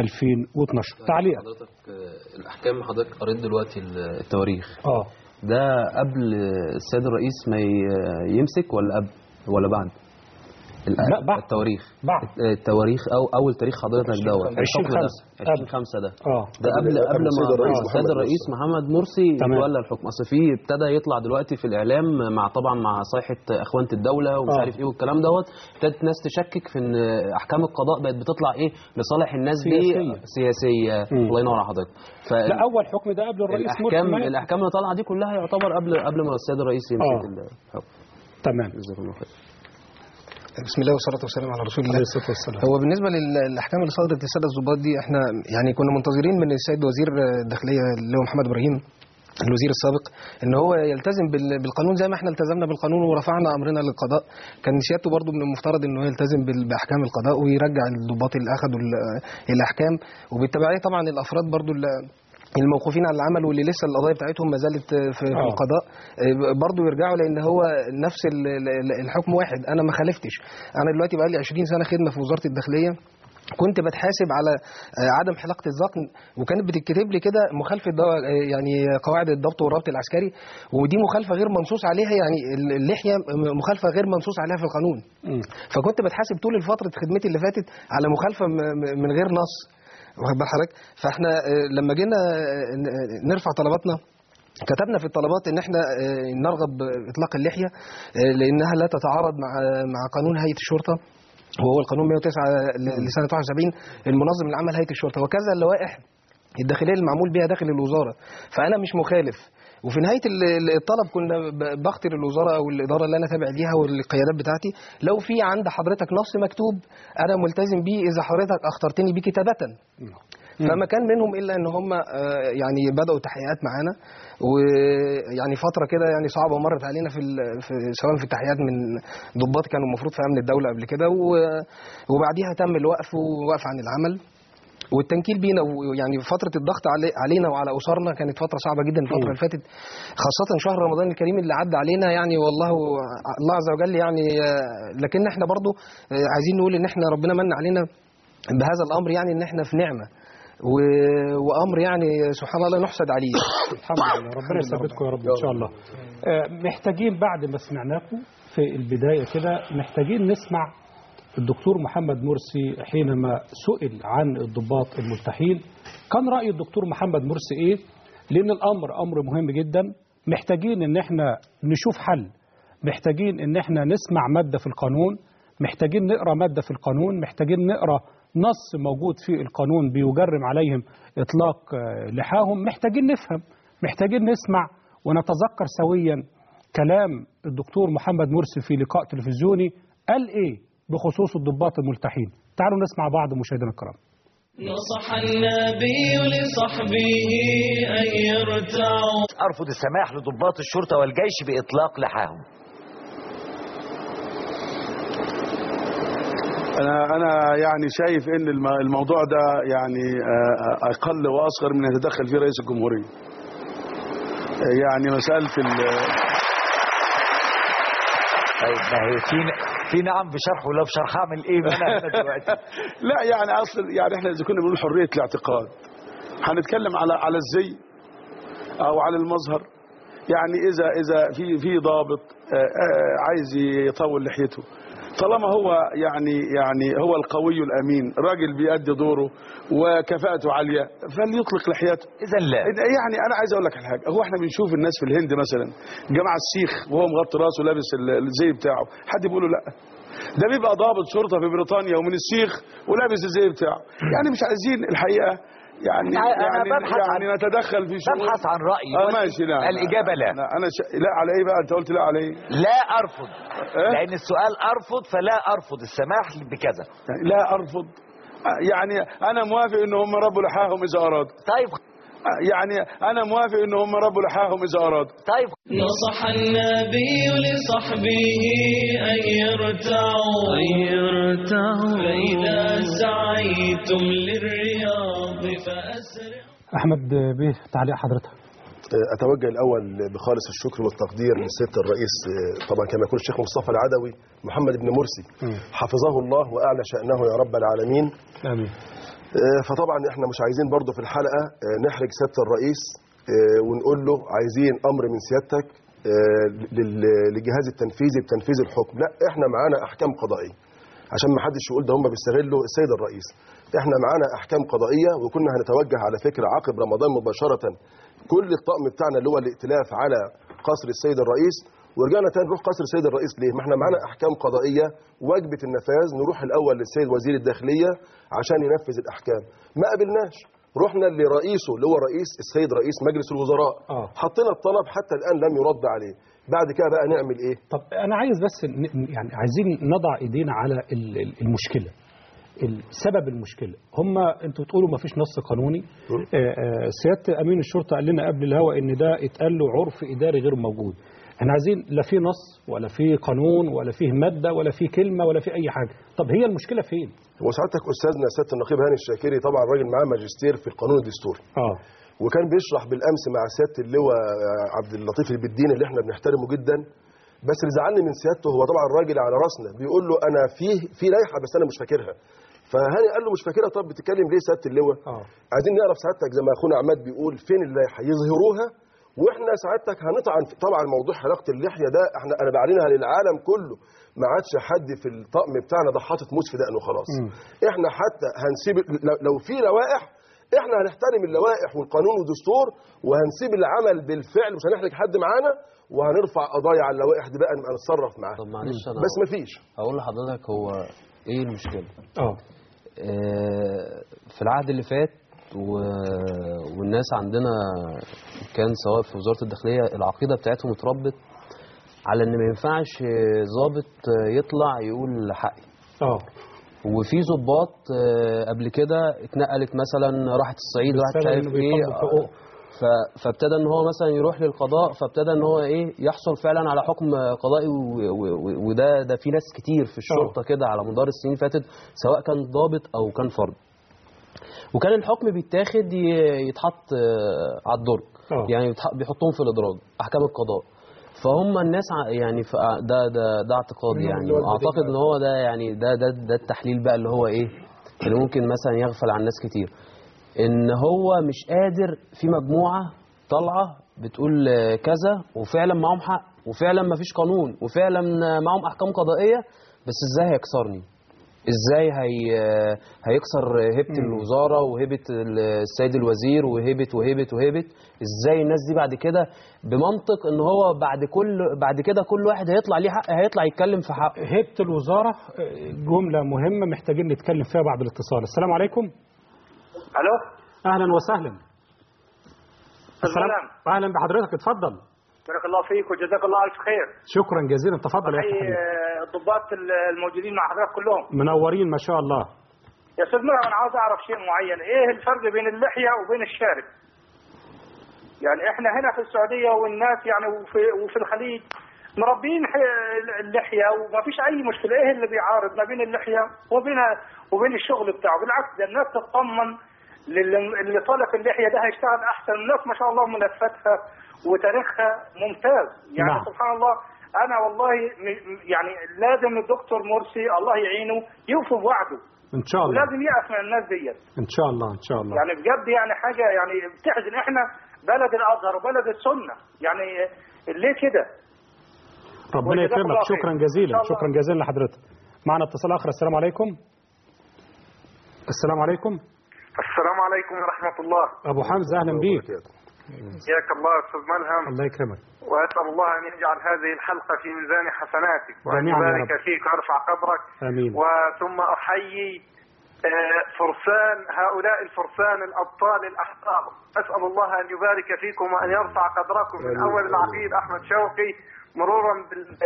2012 تعليق حضرتك آه، الاحكام حضرتك قريت دلوقتي التواريخ اه ده قبل السيد الرئيس ما ي- يمسك ولا قبل ولا بعد ال- لا، بعد. التواريخ بعد. التواريخ او اول تاريخ حضرتك دوت 20 الحكم ده خمسة. 20 5 ده اه ده قبل قبل قبل السيد ما الرئيس آه، محمد السيد الرئيس مرسي. محمد مرسي تمام. يتولى الحكم اصل في ابتدى يطلع دلوقتي في الاعلام مع طبعا مع صيحه اخوانه الدوله ومش آه. عارف ايه والكلام دوت ابتدت ناس تشكك في ان احكام القضاء بقت بتطلع ايه لصالح الناس دي سياسية. سياسيه مم. الله ينور على حضرتك ف لا أول حكم ده قبل الرئيس الاحكام مرسي ما- الاحكام اللي طالعه دي كلها يعتبر قبل قبل ما السيد الرئيس يمسك آه. الحكم تمام جزاكم الله خير بسم الله والصلاه والسلام على رسول الله عليه الصلاة والسلام هو بالنسبه لل- للاحكام اللي صدرت للساده الضباط دي احنا يعني كنا منتظرين من السيد وزير الداخليه اللي هو محمد ابراهيم الوزير السابق ان هو يلتزم بال- بالقانون زي ما احنا التزمنا بالقانون ورفعنا امرنا للقضاء كان سيادته برضو من المفترض انه يلتزم بال- باحكام القضاء ويرجع الضباط اللي اخذوا ال- الاحكام وبالتبعيه طبعا الافراد برضو اللي الموقوفين على العمل واللي لسه القضايا بتاعتهم ما زالت في, في آه. القضاء آه، برضو يرجعوا لان هو نفس ال- ال- الحكم واحد انا ما خالفتش انا دلوقتي بقى لي 20 سنه خدمه في وزاره الداخليه كنت بتحاسب على آه، عدم حلاقه الذقن وكانت بتتكتب لي كده مخالفه دو- آه، يعني قواعد الضبط والربط العسكري ودي مخالفه غير منصوص عليها يعني اللحيه مخالفه غير منصوص عليها في القانون مم. فكنت بتحاسب طول فتره خدمتي اللي فاتت على مخالفه م- م- من غير نص واخد بال حضرتك فاحنا آه، لما جينا آه، ن- نرفع طلباتنا كتبنا في الطلبات ان احنا آه، نرغب باطلاق اللحيه آه، لانها لا تتعارض مع مع قانون هيئه الشرطه وهو القانون 109 ل- لسنه 71 المنظم لعمل هيئه الشرطه وكذا اللوائح الداخليه المعمول بها داخل الوزاره فانا مش مخالف وفي نهايه ال- ال- الطلب كنا ب- بختر الوزاره او الاداره اللي انا تابع ليها والقيادات بتاعتي لو في عند حضرتك نص مكتوب انا ملتزم بيه اذا حضرتك اخترتني بيه كتابه فما كان منهم الا ان هم آه، يعني بداوا تحقيقات معانا ويعني فتره كده يعني صعبه مرت علينا في, ال- في سواء في التحقيقات من ضباط كانوا المفروض في امن الدوله قبل كده و- وبعديها تم الوقف ووقف عن العمل والتنكيل بينا ويعني فترة الضغط علي- علينا وعلى أسرنا كانت فترة صعبة جدا الفترة اللي فاتت خاصة شهر رمضان الكريم اللي عدى علينا يعني والله الله عز وجل يعني آه، لكن احنا برضو آه، عايزين نقول ان احنا ربنا من علينا بهذا الأمر يعني ان احنا في نعمة و- وأمر يعني سبحان الله لا نحسد عليه الحمد لله ربنا يثبتكم يا رب ان شاء الله آه، محتاجين بعد ما سمعناكم في البدايه كده محتاجين نسمع الدكتور محمد مرسي حينما سئل عن الضباط الملتحين كان راي الدكتور محمد مرسي ايه لان الامر امر مهم جدا محتاجين ان احنا نشوف حل محتاجين ان احنا نسمع ماده في القانون محتاجين نقرا ماده في القانون محتاجين نقرا نص موجود في القانون بيجرم عليهم اطلاق آه، لحاهم محتاجين نفهم محتاجين نسمع ونتذكر سويا كلام الدكتور محمد مرسي في لقاء تلفزيوني قال ايه بخصوص الضباط الملتحين تعالوا نسمع بعض مشاهدينا الكرام نصح النبي لصحبه أن يرتعوا أرفض السماح لضباط الشرطة والجيش بإطلاق لحاهم انا انا يعني شايف ان الم- الموضوع ده يعني آه، اقل واصغر من يتدخل فيه رئيس الجمهوريه آه، يعني مساله ال- طيب ما هي في في نعم بشرح ولا بشرح هعمل ايه ما انا هنا دلوقتي لا يعني اصل يعني احنا اذا كنا بنقول حريه الاعتقاد هنتكلم على على الزي او على المظهر يعني اذا اذا في في ضابط آه، آه، عايز يطول لحيته طالما هو يعني يعني هو القوي الامين راجل بيأدي دوره وكفاءته عاليه فليطلق لحيته اذا لا يعني انا عايز اقول لك على حاجه هو احنا بنشوف الناس في الهند مثلا جماعه السيخ وهو مغطي راسه لابس ال- الزي بتاعه حد بيقول له لا ده بيبقى ضابط شرطه في بريطانيا ومن السيخ ولابس الزي بتاعه يعني مش عايزين الحقيقه يعني أنا يعني ببحث يعني عن- نتدخل في شؤون ببحث عن رأيي اه وال- ماشي لا الإجابة لا. لا انا ش... لا على ايه بقى انت قلت لا على ايه لا ارفض إيه؟ لان السؤال ارفض فلا ارفض السماح بكذا يعني لا ارفض آه، يعني انا موافق ان هم ربوا لحاهم اذا ارادوا طيب آه، يعني انا موافق ان هم ربوا لحاهم اذا ارادوا طيب نصح النبي لصحبه أن يرتعوا أن يرتعوا فإذا سعيتم للرياض فأسرعوا احمد بيه تعليق حضرتك أتوجه الأول بخالص الشكر والتقدير لسيادة الرئيس طبعا كما يقول الشيخ مصطفى العدوي محمد بن مرسي حفظه الله وأعلى شأنه يا رب العالمين امين فطبعا احنا مش عايزين برضو في الحلقة نحرج سيادة الرئيس ونقول له عايزين أمر من سيادتك لل- للجهاز التنفيذي بتنفيذ الحكم لا احنا معانا أحكام قضائية عشان ما حدش يقول ده هم بيستغلوا السيد الرئيس احنا معانا احكام قضائيه وكنا هنتوجه على فكره عقب رمضان مباشره كل الطقم بتاعنا اللي هو الائتلاف على قصر السيد الرئيس ورجعنا تاني نروح قصر السيد الرئيس ليه؟ ما احنا معانا احكام قضائيه واجبه النفاذ نروح الاول للسيد وزير الداخليه عشان ينفذ الاحكام ما قبلناش رحنا لرئيسه اللي هو رئيس السيد رئيس مجلس الوزراء آه. حطينا الطلب حتى الان لم يرد عليه بعد كده بقى نعمل ايه؟ طب انا عايز بس ن- يعني عايزين نضع ايدينا على ال- ال- المشكله سبب المشكله هم انتوا بتقولوا ما فيش نص قانوني آه، آه، سياده امين الشرطه قال لنا قبل الهوا ان ده اتقال له عرف اداري غير موجود احنا عايزين لا في نص ولا في قانون ولا فيه ماده ولا في كلمه ولا في اي حاجه طب هي المشكله فين وسعادتك استاذنا سياده النقيب هاني الشاكري طبعا راجل معاه ماجستير في القانون الدستوري اه وكان بيشرح بالامس مع سياده اللواء عبد اللطيف البدين اللي احنا بنحترمه جدا بس اللي زعلني من سيادته هو طبعا الراجل على راسنا بيقول له انا في في لائحه بس انا مش فاكرها فهاني قال له مش فاكرها طب بتتكلم ليه سياده اللواء اه عايزين نعرف سعادتك زي ما اخونا عماد بيقول فين اللائحه يظهروها واحنا سعادتك هنطعن في- طبعا موضوع حلاقه اللحيه ده احنا انا بعلنها للعالم كله ما عادش حد في الطقم بتاعنا ده حاطط موس في دقنه خلاص مم. احنا حتى هنسيب لو- لو في لوائح احنا هنحترم اللوائح والقانون والدستور وهنسيب العمل بالفعل مش هنحرج حد معانا وهنرفع قضايا على اللوائح دي بقى نبقى نتصرف معاها طب معلش انا بس مفيش هقول لحضرتك هو ايه المشكله اه آه، في العهد اللي فات و... والناس عندنا كان سواء في وزاره الداخليه العقيده بتاعتهم اتربت على ان ما ينفعش ضابط يطلع يقول حقي اه وفي ضباط آه، قبل كده اتنقلت مثلا راحت الصعيد راحت مش بسبب عارف إنه ايه بيطالبوا بحقوقه. ف- فابتدى ان هو مثلا يروح للقضاء فابتدى ان هو ايه يحصل فعلا على حكم قضائي و- و- و- وده ده في ناس كتير في الشرطه كده على مدار السنين اللي فاتت سواء كان ضابط او كان فرد وكان الحكم بيتاخد ي- يتحط آه، على الدرج آه. يعني بيتح- بيحطوهم في الادراج احكام القضاء فهم الناس ع- يعني ف- ده ده ده اعتقادي كلهم يعني اللي هو اعتقد البديل ان هو ده يعني ده ده ده التحليل بقى اللي هو ايه اللي ممكن مثلا يغفل عن ناس كتير ان هو مش قادر في مجموعه طالعه بتقول آه، كذا وفعلا معاهم حق وفعلا ما فيش قانون وفعلا معاهم احكام قضائيه بس ازاي هيكسرني ازاي هي هيكسر هيبه الوزاره وهيبه السيد الوزير وهيبه وهيبه وهيبه ازاي الناس دي بعد كده بمنطق ان هو بعد كل بعد كده كل واحد هيطلع ليه حق هيطلع يتكلم في حقه هيبة الوزارة آه، جملة مهمة محتاجين نتكلم فيها بعد الاتصال السلام عليكم الو أهلا وسهلا السلام أهلا بحضرتك اتفضل بارك الله فيك وجزاك الله الف خير شكرا جزيلا تفضل يا أخي احيي حبيبي آه، الضباط ال- الموجودين مع حضرتك كلهم منورين ما شاء الله يا استاذ مرعي انا عاوز اعرف شيء معين ايه الفرق بين اللحيه وبين الشارب يعني احنا هنا في السعوديه والناس يعني وفي وفي الخليج مربين ح- اللحيه وما فيش اي مشكله ايه اللي بيعارض ما بين اللحيه وبين وبين الشغل بتاعه بالعكس ده الناس تطمن للي اللي طالق اللحيه ده هيشتغل احسن الناس ما شاء الله ملفاتها وتاريخها ممتاز يعني نعم. سبحان الله انا والله م- يعني لازم الدكتور مرسي الله يعينه يوفي بوعده إن شاء الله ولازم يقف من الناس ديت إن شاء الله إن شاء الله يعني بجد يعني حاجه يعني بتحزن احنا بلد الازهر وبلد السنه يعني ليه كده؟ ربنا وجزاك يكرمك الله خير. شكرا إن جزيلا شاء الله. شكرا جزيلا لحضرتك معنا اتصال آخر السلام عليكم السلام عليكم السلام عليكم ورحمه الله أبو حمزة أهلا بيك حياك الله استاذ ملهم الله يكرمك واسال الله ان يجعل هذه الحلقه في ميزان حسناتك وان جميعاً يا يبارك رب. فيك ويرفع قدرك آمين وثم احيي آه، فرسان هؤلاء الفرسان الابطال الاحرار اسال الله ان يبارك فيكم وان يرفع قدركم من آمين. اول العقيد احمد شوقي مرورا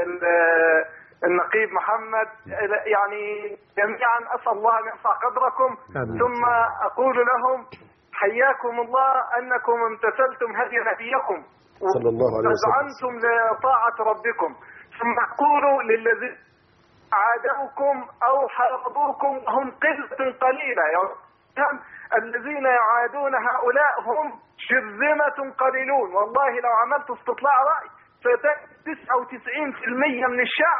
بالنقيب محمد إلى- يعني جميعا اسال الله ان يرفع قدركم آمين. ثم اقول لهم حياكم الله انكم امتثلتم هدي نبيكم صلى الله عليه وسلم. وأذعنتم لطاعة ربكم ثم اقولوا للذين عادوكم او حاربوكم وهم قلة قليلة يعني الذين يعادون هؤلاء هم شرذمة قليلون والله لو عملت استطلاع رأي ستجد 99% من الشعب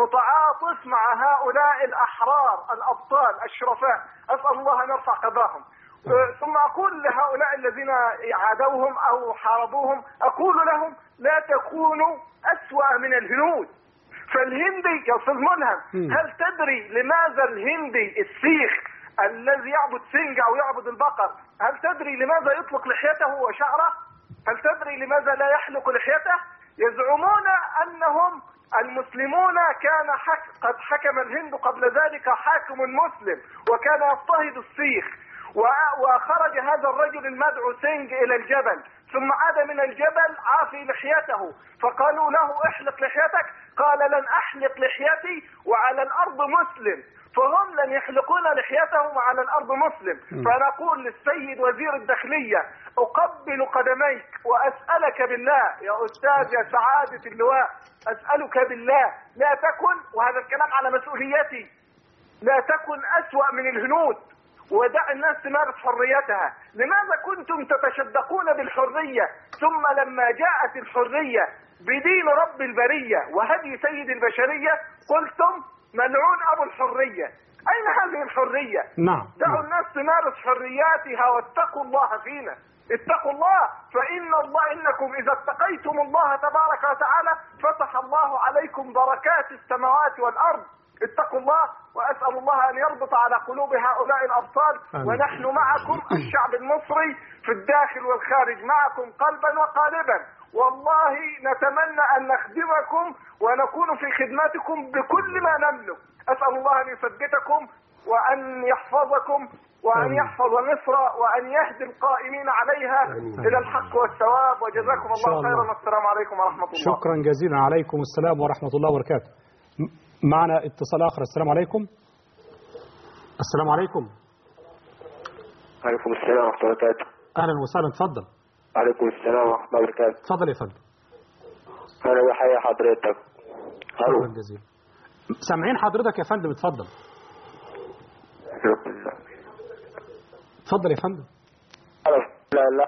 متعاطف مع هؤلاء الأحرار الأبطال الشرفاء أسأل الله أن يرفع قدرهم أه، ثم أقول لهؤلاء الذين عادوهم أو حاربوهم أقول لهم لا تكونوا أسوأ من الهنود فالهندي يا استاذ ملهم مم. هل تدري لماذا الهندي السيخ الذي يعبد سنج او يعبد البقر هل تدري لماذا يطلق لحيته وشعره هل تدري لماذا لا يحلق لحيته يزعمون انهم المسلمون كان حك... قد حكم الهند قبل ذلك حاكم مسلم وكان يضطهد السيخ و- وخرج هذا الرجل المدعو سينج الى الجبل ثم عاد من الجبل عافي لحيته فقالوا له احلق لحيتك قال لن احلق لحيتي وعلى الارض مسلم فهم لن يحلقون لحيتهم وعلى الارض مسلم فانا اقول للسيد وزير الداخليه اقبل قدميك واسالك بالله يا استاذ يا سعاده اللواء اسالك بالله لا تكن وهذا الكلام على مسؤوليتي لا تكن اسوا من الهنود ودع الناس تمارس حريتها لماذا كنتم تتشدقون بالحرية ثم لما جاءت الحرية بدين رب البرية وهدي سيد البشرية قلتم ملعون أبو الحرية أين هذه الحرية نعم دعوا الناس تمارس حرياتها واتقوا الله فينا اتقوا الله فإن الله إنكم إذا اتقيتم الله تبارك وتعالى فتح الله عليكم بركات السماوات والأرض اتقوا الله وأسأل الله أن يربط على قلوب هؤلاء الأبطال آمين. ونحن معكم الشعب المصري في الداخل والخارج معكم قلبا وقالبا والله نتمنى أن نخدمكم ونكون في خدمتكم بكل ما نملك أسأل الله أن يثبتكم وأن يحفظكم وأن آمين. يحفظ مصر وأن يهدي القائمين عليها آمين. إلى الحق والثواب وجزاكم إن شاء الله الله. خيرا والسلام عليكم ورحمة الله شكرا جزيلا عليكم السلام ورحمة الله وبركاته م- معنا اتصال آخر السلام عليكم السلام عليكم عليكم السلام ورحمة الله وبركاته اهلا وسهلا اتفضل عليكم السلام ورحمة الله وبركاته اتفضل يا فندم أنا بحيي حضرتك شكرا جزيلا سامعين حضرتك يا فندم اتفضل اتفضل يا فندم لا لا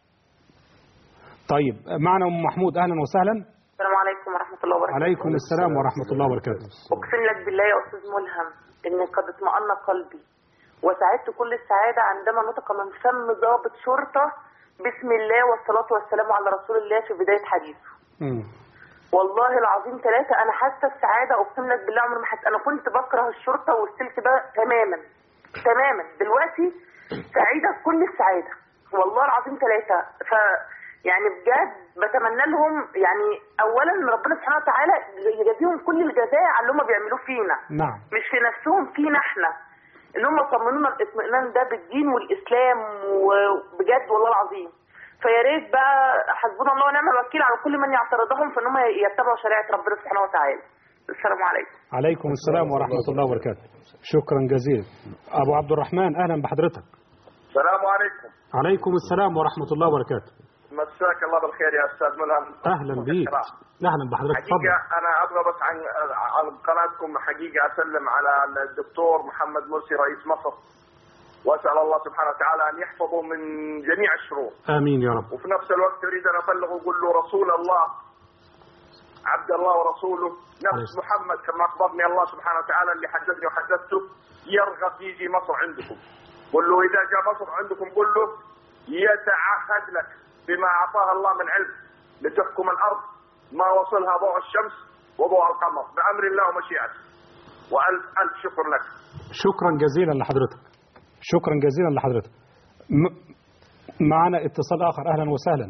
طيب معنا ام محمود اهلا وسهلا السلام عليكم ورحمة الله وبركاته عليكم السلام ورحمه الله وبركاته أقسم لك بالله يا أستاذ ملهم إن قد اطمأن قلبي وسعدت كل السعادة عندما نطق من فم ضابط شرطة بسم الله والصلاة والسلام على رسول الله في بداية حديثه مم. والله العظيم ثلاثة أنا حاسة السعادة أقسم لك بالله عمري ما حاسة أنا كنت بكره الشرطة والسلك ده تماما تماما دلوقتي سعيدة كل السعادة والله العظيم ثلاثة ف يعني بجد بتمنى لهم يعني أولا ربنا سبحانه وتعالى يجازيهم كل الجزاء على اللي هم بيعملوه فينا نعم مش في نفسهم فينا احنا اللي هم طمنونا الاطمئنان ده بالدين والاسلام وبجد والله العظيم فيا ريت بقى حسبنا الله ونعم الوكيل على كل من يعترضهم في ان هم يتبعوا شريعه ربنا سبحانه وتعالى السلام عليكم عليكم السلام ورحمه الله وبركاته شكرا جزيلا ابو عبد الرحمن اهلا بحضرتك السلام عليكم عليكم السلام ورحمه الله وبركاته مساك الله بالخير يا استاذ ملهم اهلا بيك اهلا بحضرتك حقيقه اتفضل انا ابغى بس عن عن قناتكم حقيقه اسلم على الدكتور محمد مرسي رئيس مصر واسال الله سبحانه وتعالى ان يحفظه من جميع الشرور امين يا رب وفي نفس الوقت اريد ان ابلغ واقول له رسول الله عبد الله ورسوله نفس محمد كما اخبرني الله سبحانه وتعالى اللي حدثني وحدثته يرغب يجي مصر عندكم قل له اذا جاء مصر عندكم قل له يتعهد لك بما اعطاه الله من علم لتحكم الارض ما وصلها ضوء الشمس وضوء القمر بامر الله ومشيئته والف الف شكر لك شكرا جزيلا لحضرتك شكرا جزيلا لحضرتك م... معنا اتصال اخر اهلا وسهلا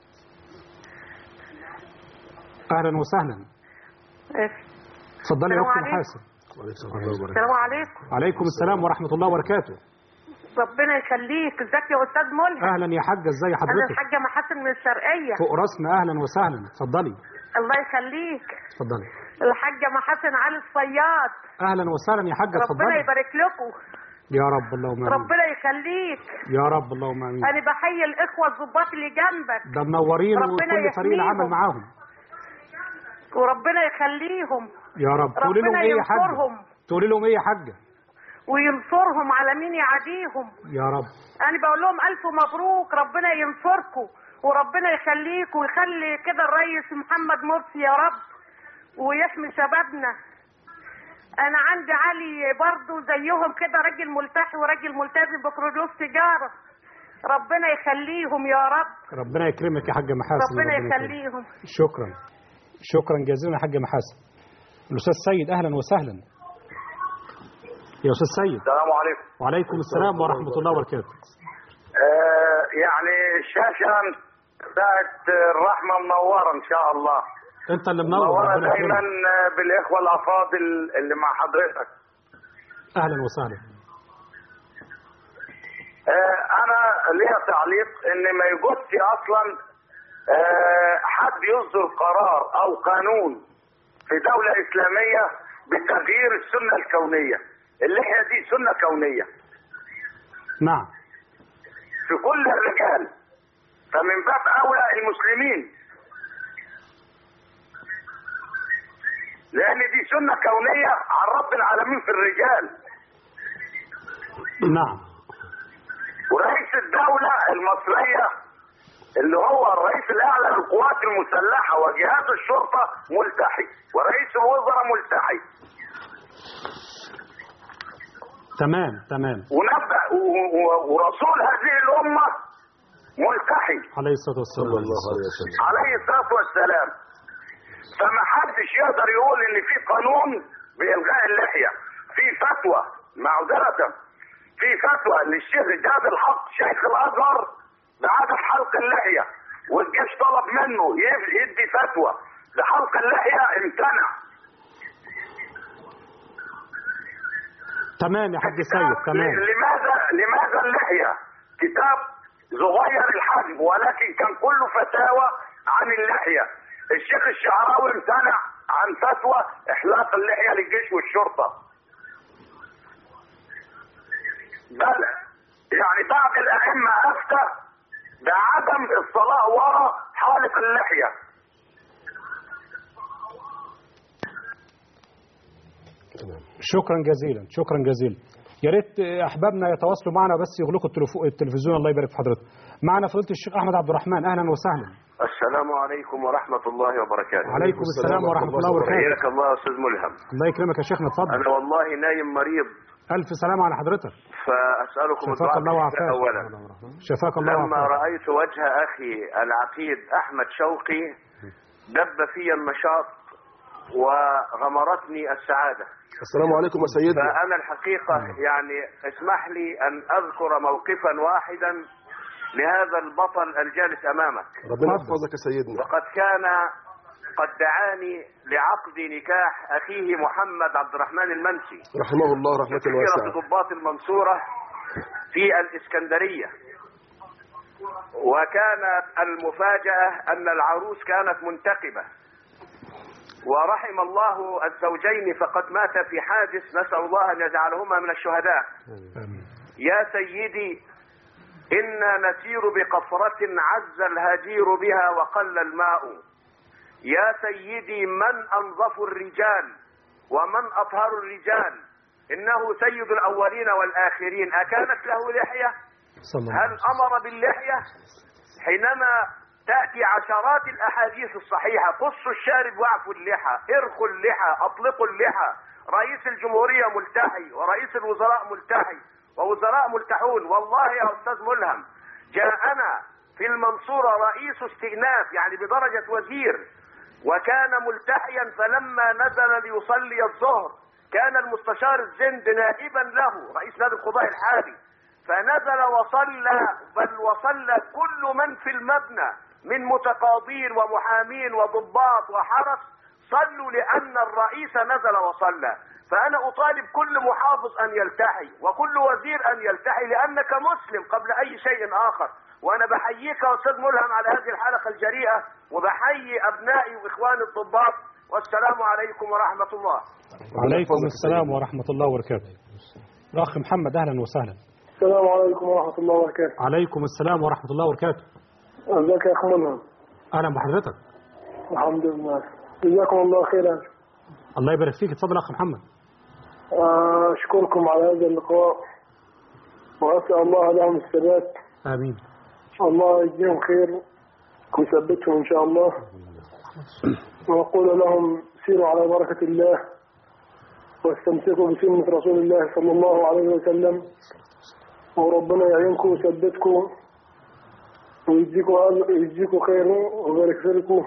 اهلا وسهلا اتفضلي يا السلام اختي عليكم. محاسن السلام عليكم عليكم السلام ورحمه الله وبركاته ربنا يخليك ازيك يا استاذ ملهم اهلا يا حاجه ازي انا حضرتك الحاجه محاسن من الشرقيه فوق راسنا اهلا وسهلا اتفضلي الله يخليك اتفضلي الحاجه محاسن علي الصياد اهلا وسهلا يا حاجه ربنا اتفضلي يبارك لكم يا رب اللهم امين ربنا يخليك يا رب اللهم امين انا بحيي الاخوه الضباط اللي جنبك ده منورين ربنا وكل فريق يحميهم. العمل معاهم وربنا يخليهم يا رب تقولي لهم ربنا ايه يا حاجه ينصرهم تقولي لهم ايه يا حاجه وينصرهم على مين يعاديهم يا رب انا بقول لهم الف مبروك ربنا ينصركم وربنا يخليكم ويخلي كده الرئيس محمد مرسي يا رب ويحمي شبابنا انا عندي علي برضو زيهم كده راجل ملتحي وراجل ملتزم بكالوريوس تجاره ربنا يخليهم يا رب ربنا يكرمك يا حاجه محاسن ربنا يكرمك. يخليهم شكرا شكرا جزيلا يا حاج محاسن الاستاذ سيد اهلا وسهلا يا استاذ سيد السلام عليكم وعليكم السلام ورحمه الله وبركاته آه يعني الشاشه بتاعت الرحمه منوره ان شاء الله انت اللي منور منوره ربنا دايما يكرمك آه، بالاخوه الافاضل اللي مع حضرتك اهلا وسهلا آه، انا ليا تعليق ان ما يجوزش اصلا آه، حد يصدر قرار او قانون في دولة اسلامية بتغيير السنة الكونية اللحية دي سنة كونية نعم في كل الرجال فمن باب اولى المسلمين لان دي سنة كونية عن رب العالمين في الرجال نعم ورئيس الدولة المصرية اللي هو الرئيس الأعلى للقوات المسلحة وجهاز الشرطة ملتحي ورئيس الوزراء ملتحي تمام تمام ونبأ و- و- ورسول هذه الأمة ملتحي عليه الصلاه والسلام عليه الصلاة والسلام فما حدش يقدر يقول ان في قانون بإلغاء اللحية في فتوى معذرة في فتوى للشيخ جاد الحق شيخ الأزهر بعدم حلق اللحية والجيش طلب منه يف- يدي فتوى لحلق اللحية امتنع تمام يا حاج سيد تمام لماذا لماذا اللحية كتاب صغير الحجم ولكن كان كله فتاوى عن اللحية الشيخ الشعراوي امتنع عن فتوى احلاق اللحية للجيش والشرطة لما افتى بعدم الصلاه وراء حالق اللحيه شكرا جزيلا شكرا جزيلا يا ريت احبابنا يتواصلوا معنا بس يغلقوا التلفو- التلفزيون الله يبارك في حضرتك معنا فضيله الشيخ احمد عبد الرحمن اهلا وسهلا السلام عليكم ورحمه الله وبركاته وعليكم السلام ورحمه الله وبركاته حياك الله يا استاذ ملهم الله يكرمك يا شيخنا اتفضل انا والله نايم مريض الف سلامه على حضرتك فاسالكم شفاك الدعاء الله وعافاك اولا شفاك الله لما وعافاك رايت وجه اخي العقيد احمد شوقي دب في النشاط وغمرتني السعاده السلام عليكم يا سيدنا فانا الحقيقه يعني اسمح لي ان اذكر موقفا واحدا لهذا البطل الجالس امامك ربنا يحفظك يا سيدنا وقد كان قد دعاني لعقد نكاح اخيه محمد عبد الرحمن المنسي رحمه الله رحمة كثيرة واسعة ضباط المنصورة في الإسكندرية وكانت المفاجأة أن العروس كانت منتقبة ورحم الله الزوجين فقد مات في حادث نسأل الله أن يجعلهما من الشهداء يا سيدي إنا نسير بقفرة عز الهجير بها وقل الماء يا سيدي من أنظف الرجال ومن أطهر الرجال إنه سيد الأولين والآخرين أكانت له لحية هل أمر باللحية حينما تأتي عشرات الأحاديث الصحيحة قصوا الشارب واعفوا اللحى ارخوا اللحى أطلقوا اللحى رئيس الجمهورية ملتحي ورئيس الوزراء ملتحي ووزراء ملتحون والله يا أستاذ ملهم جاءنا في المنصورة رئيس استئناف يعني بدرجة وزير وكان ملتحيا فلما نزل ليصلي الظهر كان المستشار الزند نائبا له رئيس نادي القضاء الحالي فنزل وصلى بل وصلى كل من في المبنى من متقاضين ومحامين وضباط وحرس صلوا لأن الرئيس نزل وصلى فأنا أطالب كل محافظ أن يلتحي وكل وزير أن يلتحي لأنك مسلم قبل أي شيء آخر وأنا بحييك يا أستاذ ملهم على هذه الحلقة الجريئة وبحيي أبنائي وإخواني الضباط والسلام عليكم ورحمة الله وعليكم السلام ورحمه الله وبركاته الاخ محمد اهلا وسهلا السلام عليكم ورحمة الله وبركاته عليكم السلام ورحمه الله وبركاته ازيك يا اخ منهم اهلا بحضرتك الحمد لله جزاكم الله خيرا الله يبارك فيك اتفضل يا اخ محمد آه، اشكركم على هذا اللقاء واسال الله لهم الثبات امين الله يجزيهم خير ويثبتهم ان شاء الله واقول لهم سيروا على بركه الله واستمسكوا بسنه رسول الله صلى الله عليه وسلم وربنا يعينكم ويثبتكم ويجزيكم ويجزيكم خير ويبارك فيكم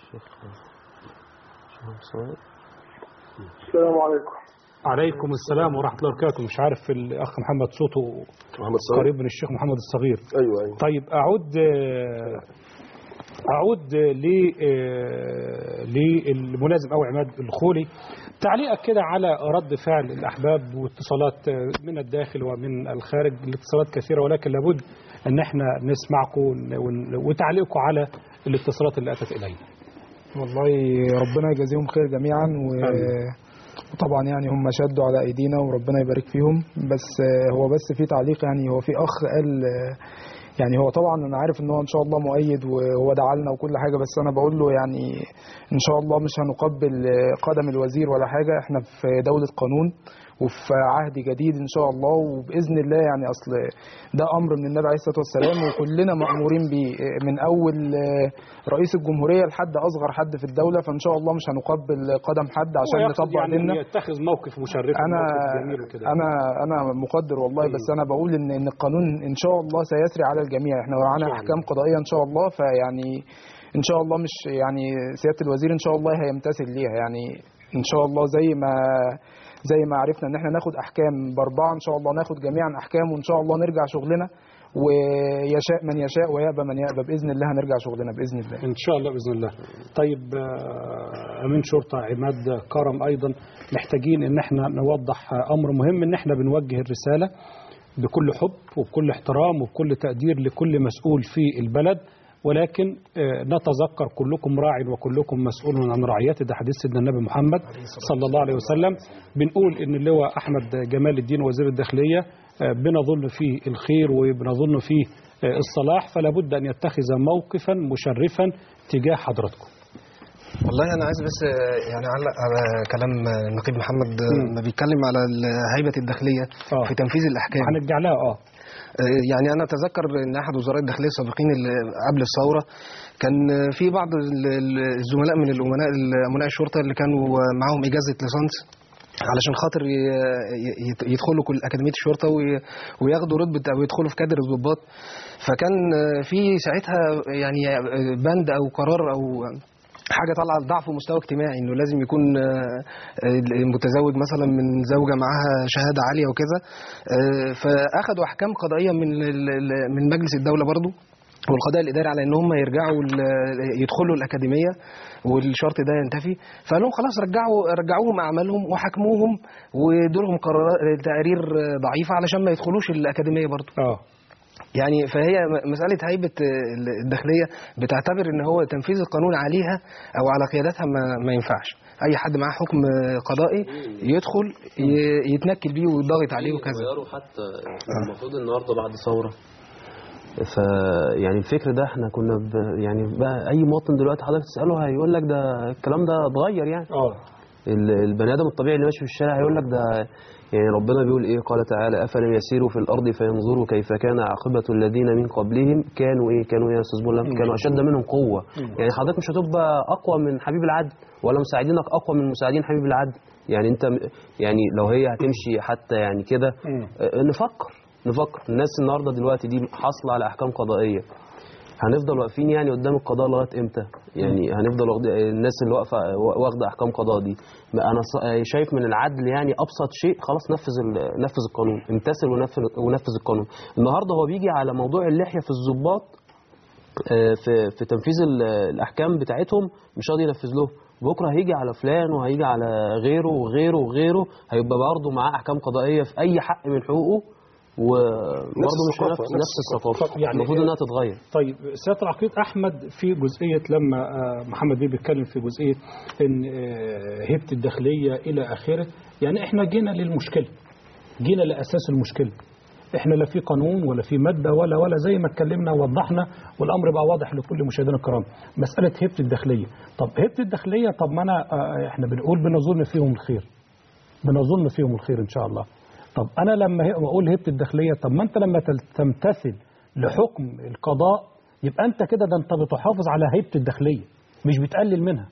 السلام عليكم عليكم السلام ورحمه الله وبركاته مش عارف الاخ محمد صوته محمد صغير قريب من الشيخ محمد الصغير ايوه ايوه طيب اعود آه، اعود ل آه، للملازم او عماد الخولي تعليقك كده على رد فعل الاحباب واتصالات آه، من الداخل ومن الخارج الاتصالات كثيره ولكن لابد ان احنا نسمعكم ون- وتعليقكم على الاتصالات اللي اتت الينا والله ربنا يجازيهم خير جميعا و... وطبعا يعني هم شدوا على ايدينا وربنا يبارك فيهم بس آه، هو بس في تعليق يعني هو في اخ قال آه، يعني هو طبعا انا عارف ان هو ان شاء الله مؤيد وهو دعا لنا وكل حاجه بس انا بقول له يعني ان شاء الله مش هنقبل آه، قدم الوزير ولا حاجه احنا في دوله قانون وفي عهد جديد ان شاء الله وباذن الله يعني اصل ده امر من النبي عليه الصلاه والسلام وكلنا مامورين بيه آه، من اول آه، رئيس الجمهوريه لحد اصغر حد في الدوله فان شاء الله مش هنقبل قدم حد عشان هو يقصد نطبق يعني ديننا يتخذ موقف مشرف انا موقف جميل وكده انا انا مقدر والله بس انا بقول ان ان القانون ان شاء الله سيسري على الجميع احنا ورانا احكام قضائيه ان شاء الله فيعني ان شاء الله مش يعني سياده الوزير ان شاء الله هيمتثل ليها يعني ان شاء الله زي ما زي ما عرفنا ان احنا ناخد احكام باربعه ان شاء الله ناخد جميعا احكام وان شاء الله نرجع شغلنا ويشاء من يشاء ويأبى من يأبى باذن الله هنرجع شغلنا باذن الله ان شاء الله باذن الله طيب آه، امين شرطه عماد كرم ايضا محتاجين ان احنا نوضح آه، امر مهم ان احنا بنوجه الرساله بكل حب وبكل احترام وبكل تقدير لكل مسؤول في البلد ولكن آه، نتذكر كلكم راع وكلكم مسؤول عن رعيته ده حديث سيدنا النبي محمد صلى الله عليه وسلم بنقول ان اللواء احمد جمال الدين وزير الداخليه آه، بنظن فيه الخير وبنظن فيه آه، الصلاح فلا بد أن يتخذ موقفا مشرفا تجاه حضراتكم والله انا عايز بس آه، يعني اعلق على كلام آه، النقيب محمد آه، مم. ما بيتكلم على الهيبه الداخليه آه. في تنفيذ الاحكام هنرجع لها اه آه، يعني انا اتذكر ان احد وزراء الداخليه السابقين اللي قبل الثوره كان آه، في بعض ال- ال- الزملاء من الامناء امناء الشرطه اللي كانوا آه، معاهم اجازه ليسانس علشان خاطر ي- ي- يدخلوا كل اكاديميه الشرطه وي- وياخدوا رتبه او يدخلوا في كادر الضباط فكان آه، في ساعتها يعني آه، بند او قرار او حاجه طالعه لضعف مستوى اجتماعي انه لازم يكون آه، آه، متزوج مثلا من زوجه معاها شهاده عاليه وكذا آه، فاخذوا احكام قضائيه من ال- ال- من مجلس الدوله برضو والقضاء الاداري على ان هم يرجعوا ال- يدخلوا الاكاديميه والشرط ده ينتفي فقال لهم خلاص رجعوا رجعوهم اعمالهم وحكموهم ودولهم قرارات تقارير ضعيفه علشان ما يدخلوش الاكاديميه برضو اه يعني فهي م- مسألة هيبة الداخلية بتعتبر ان هو تنفيذ القانون عليها او على قيادتها ما, ما ينفعش اي حد معاه حكم قضائي يدخل ي- يتنكل بيه ويضغط عليه وكذا غيروا حتى المفروض النهارده بعد ثوره ف يعني الفكر ده احنا كنا ب... يعني بقى اي مواطن دلوقتي حضرتك تساله هيقول لك ده الكلام ده اتغير يعني اه ال- البني ادم الطبيعي اللي ماشي في الشارع هيقول لك ده يعني ربنا بيقول ايه قال تعالى افلم يسيروا في الارض فينظروا كيف كان عاقبه الذين من قبلهم كانوا ايه كانوا ايه يا استاذ بولا كانوا اشد منهم قوه يعني حضرتك مش هتبقى اقوى من حبيب العدل ولا مساعدينك اقوى من مساعدين حبيب العدل يعني انت م- يعني لو هي هتمشي حتى يعني كده آه، نفكر نفكر الناس النهارده دلوقتي دي حاصله على احكام قضائيه هنفضل واقفين يعني قدام القضاء لغايه امتى؟ يعني هنفضل واخد الناس اللي واقفه واخده احكام قضاء دي ما انا ص- شايف من العدل يعني ابسط شيء خلاص نفذ ال- نفذ القانون امتثل ونفذ ونفذ القانون النهارده هو بيجي على موضوع اللحيه في الضباط آه، في في تنفيذ ال- الاحكام بتاعتهم مش راضي ينفذ له بكره هيجي على فلان وهيجي على غيره وغيره وغيره هيبقى برضه معاه احكام قضائيه في اي حق من حقوقه وبرضه مش الثقافة، نفس نفس نفس الثقافه طب يعني المفروض انها تتغير طيب سياده العقيد احمد في جزئيه لما آه، محمد بيه بيتكلم في جزئيه ان آه، هيبه الداخليه الى اخره يعني احنا جينا للمشكله جينا لاساس المشكله احنا لا في قانون ولا في ماده ولا ولا زي ما اتكلمنا ووضحنا والامر بقى واضح لكل مشاهدينا الكرام مساله هيبه الداخليه طب هيبه الداخليه طب ما انا آه، احنا بنقول بنظن فيهم الخير بنظن فيهم الخير ان شاء الله طب انا لما هي- اقول هبه الداخليه طب ما انت لما تل- تمتثل لحكم القضاء يبقى انت كده ده انت بتحافظ على هيبه الداخليه مش بتقلل منها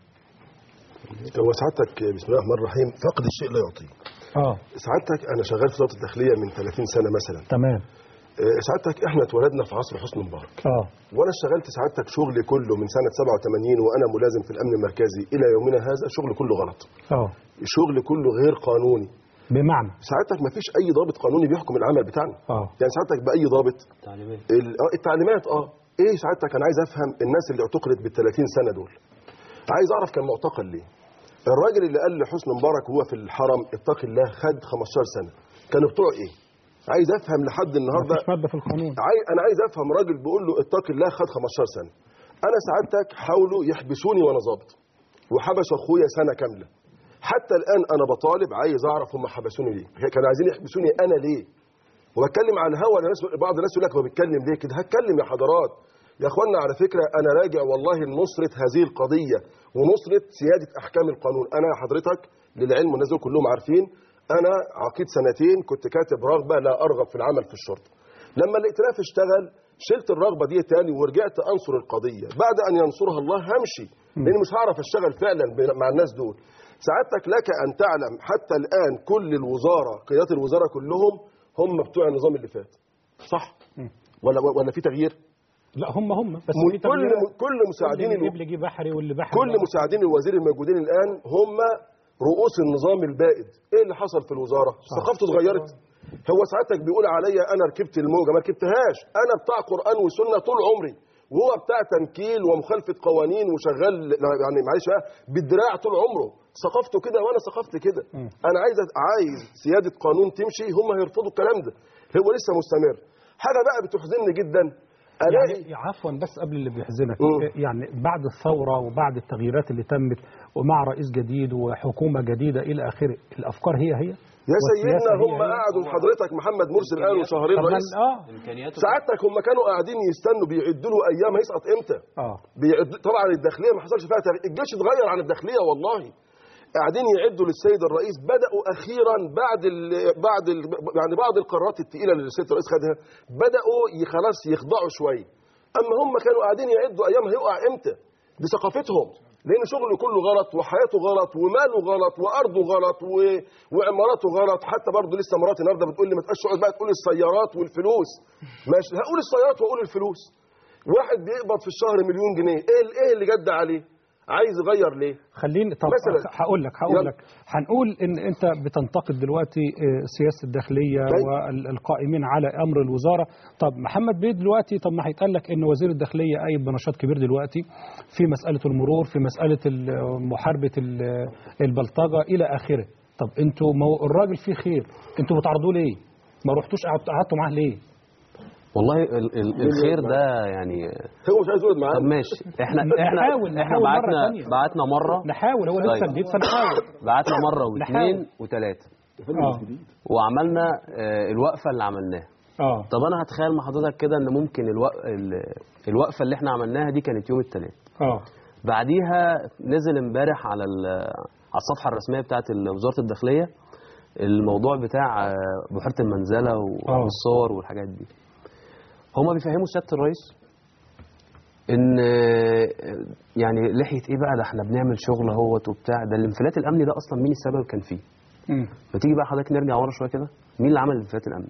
هو سعادتك بسم الله الرحمن الرحيم فقد الشيء لا يعطيه اه سعادتك انا شغال في وزاره الداخليه من 30 سنه مثلا تمام آه، سعادتك احنا اتولدنا في عصر حسني مبارك اه وانا اشتغلت سعادتك شغلي كله من سنه 87 وانا ملازم في الامن المركزي الى يومنا هذا شغل كله غلط اه الشغل كله غير قانوني بمعنى سعادتك ما فيش اي ضابط قانوني بيحكم العمل بتاعنا اه يعني سعادتك باي ضابط تعليمات ال- آه، التعليمات اه ايه سعادتك انا عايز افهم الناس اللي اعتقلت بال 30 سنه دول عايز اعرف كان معتقل ليه الراجل اللي قال لحسني مبارك وهو في الحرم اتقي الله خد 15 سنه كانوا بتوع ايه عايز افهم لحد النهارده مفيش ماده في القانون عاي... انا عايز افهم راجل بيقول له اتقي الله خد 15 سنه انا سعادتك حاولوا يحبسوني وانا ظابط وحبسوا اخويا سنه كامله حتى الان انا بطالب عايز اعرف هم حبسوني ليه كانوا عايزين يحبسوني انا ليه وبتكلم على الهوا الناس بعض الناس يقول لك هو بيتكلم ليه كده هتكلم يا حضرات يا اخوانا على فكره انا راجع والله لنصره هذه القضيه ونصره سياده احكام القانون انا يا حضرتك للعلم والناس دول كلهم عارفين انا عقيد سنتين كنت كاتب رغبه لا ارغب في العمل في الشرطه لما الائتلاف اشتغل شلت الرغبه دي تاني ورجعت انصر القضيه بعد ان ينصرها الله همشي لان مش هعرف اشتغل فعلا ب- مع الناس دول سعادتك لك ان تعلم حتى الان كل الوزاره قيادات الوزاره كلهم هم بتوع النظام اللي فات صح ولا ولا في تغيير لا هم هم بس م- في كل تغييرات. كل مساعدين اللي الو- يجيب لي جه بحري واللي بحري كل مساعدين الوزير الموجودين الان هم رؤوس النظام البائد ايه اللي حصل في الوزاره ثقافته اتغيرت هو ساعتك بيقول عليا انا ركبت الموجه ما ركبتهاش انا بتاع قران وسنه طول عمري وهو بتاع تنكيل ومخالفه قوانين وشغال يعني معلش بقى بالدراع طول عمره ثقافته كده وانا ثقافتي كده انا عايز عايز سياده قانون تمشي هم هيرفضوا الكلام ده هو لسه مستمر حاجه بقى بتحزنني جدا الاقي يعني عفوا بس قبل اللي بيحزنك مم. يعني بعد الثورة وبعد التغييرات اللي تمت ومع رئيس جديد وحكومة جديدة إلى آخره الأفكار هي هي يا سيدنا والسياسة هم هي- هي- قعدوا حضرتك محمد مرسي قالوا شهرين طب ما- رئيس اه سعادتك هم كانوا قاعدين يستنوا بيعدوا له ايام هيسقط امتى اه بيعد... طبعا الداخليه ما حصلش فيها تغيير الجيش اتغير عن الداخليه والله قاعدين يعدوا للسيد الرئيس بداوا اخيرا بعد ال... بعد ال... يعني بعض القرارات الثقيله اللي السيد الرئيس خدها بداوا ي- خلاص يخضعوا شويه اما هم كانوا قاعدين يعدوا ايام هيقع امتى دي ثقافتهم لان شغله كله غلط وحياته غلط وماله غلط وارضه غلط و... وعماراته غلط حتى برضه لسه مراتي النهارده بتقول لي ما تبقاش تقعد بقى تقول السيارات والفلوس ماشي هقول السيارات واقول الفلوس واحد بيقبض في الشهر مليون جنيه ايه ال- ايه اللي جد عليه عايز يغير ليه خليني طب مثلاً. هقول لك هقول يلا. لك هنقول ان انت بتنتقد دلوقتي آه، سياسه الداخليه طيب. والقائمين على امر الوزاره طب محمد بيه دلوقتي طب ما هيتقال لك ان وزير الداخليه قايم بنشاط كبير دلوقتي في مساله المرور في مساله ال- محاربه ال- البلطجه الى اخره طب انتوا ما هو الراجل فيه خير انتوا بتعرضوه ليه ما رحتوش قعدت- قعدتوا معاه ليه والله ال ال الخير ده يعني هو مش عايز يقعد معانا طب ماشي احنا احنا نحاول- احنا نحاول مرة بعتنا تانية. بعتنا مره نحاول هو لسه طيب. جديد فنحاول بعتنا مره واثنين نحاول. وثلاثه اه وعملنا آه، الوقفه اللي عملناها اه طب انا هتخيل مع حضرتك كده ان ممكن الوق... ال- الوقفه اللي احنا عملناها دي كانت يوم الثلاث اه بعديها نزل امبارح على ال- على الصفحه الرسميه بتاعه ال- وزاره الداخليه الموضوع بتاع آه، بحيره المنزله و- آه. والصور والحاجات دي هما بيفهموا سياده الرئيس ان آه، يعني لحيه ايه بقى ده احنا بنعمل شغل اهوت وبتاع ده الانفلات الامني ده اصلا مين السبب كان فيه مم. ما تيجي بقى حضرتك نرجع ورا شويه كده مين اللي عمل الانفلات الامني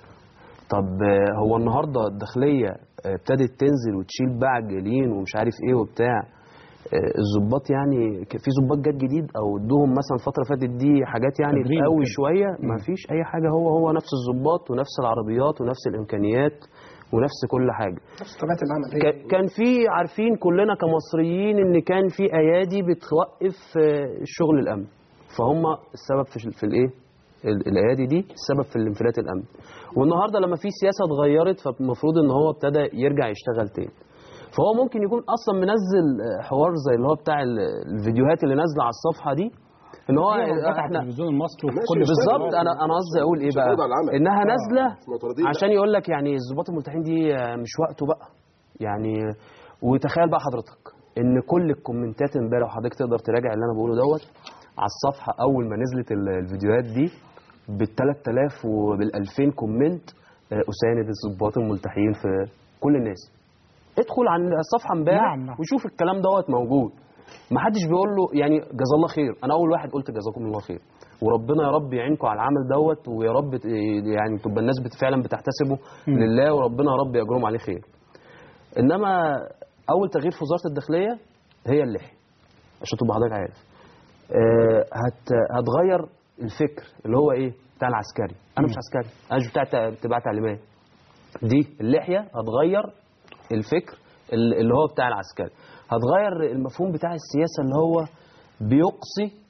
طب آه، هو النهارده الداخليه آه، ابتدت تنزل وتشيل باع جالين ومش عارف ايه وبتاع آه، الضباط يعني ك- في ضباط جت جديد او ادوهم مثلا الفتره اللي فاتت دي حاجات يعني تدريب تقوي وكده. شويه ما فيش اي حاجه هو هو نفس الضباط ونفس العربيات ونفس الامكانيات ونفس كل حاجه نفس طبيعه العمل هي كان- كان في عارفين كلنا كمصريين ان كان في ايادي بتوقف آه، الشغل الامن فهم السبب في في الايه ال- الايادي دي السبب في الانفلات الامني والنهارده لما في سياسه اتغيرت فالمفروض ان هو ابتدى يرجع يشتغل تاني فهو ممكن يكون اصلا منزل آه، حوار زي اللي هو بتاع ال- الفيديوهات اللي نازله على الصفحه دي ان هو ايوه وجت على احنا التلفزيون المصري وفي ماشي، كل مش بالظبط طيب. انا انا قصدي اقول ايه مش بقى هتعود على العمل. انها آه. نازله مش معترضين، لا. عشان يقول لك يعني الضباط الملتحين دي آه، مش وقته بقى يعني وتخيل بقى حضرتك ان كل الكومنتات امبارح وحضرتك تقدر تراجع اللي انا بقوله دوت على الصفحه اول ما نزلت ال- الفيديوهات دي بال 3000 وبال 2000 كومنت آه، اساند الضباط الملتحين في كل الناس ادخل على الصفحه امبارح نعم، نعم. وشوف الكلام دوت موجود ما حدش بيقول له يعني جزا الله خير انا اول واحد قلت جزاكم الله خير وربنا يا رب يعينكم على العمل دوت ويا رب ت- يعني تبقى الناس بت- فعلا بتحتسبه مم. لله وربنا يا رب يجرهم عليه خير انما اول تغيير في وزاره الداخليه هي اللحيه عشان تبقى حضرتك عارف آه، هت هتغير الفكر اللي هو ايه بتاع العسكري انا مش عسكري انا مش بتاع تع- بتاع تعليمات دي اللحيه هتغير الفكر ال- اللي هو بتاع العسكري هتغير المفهوم بتاع السياسه اللي هو بيقصي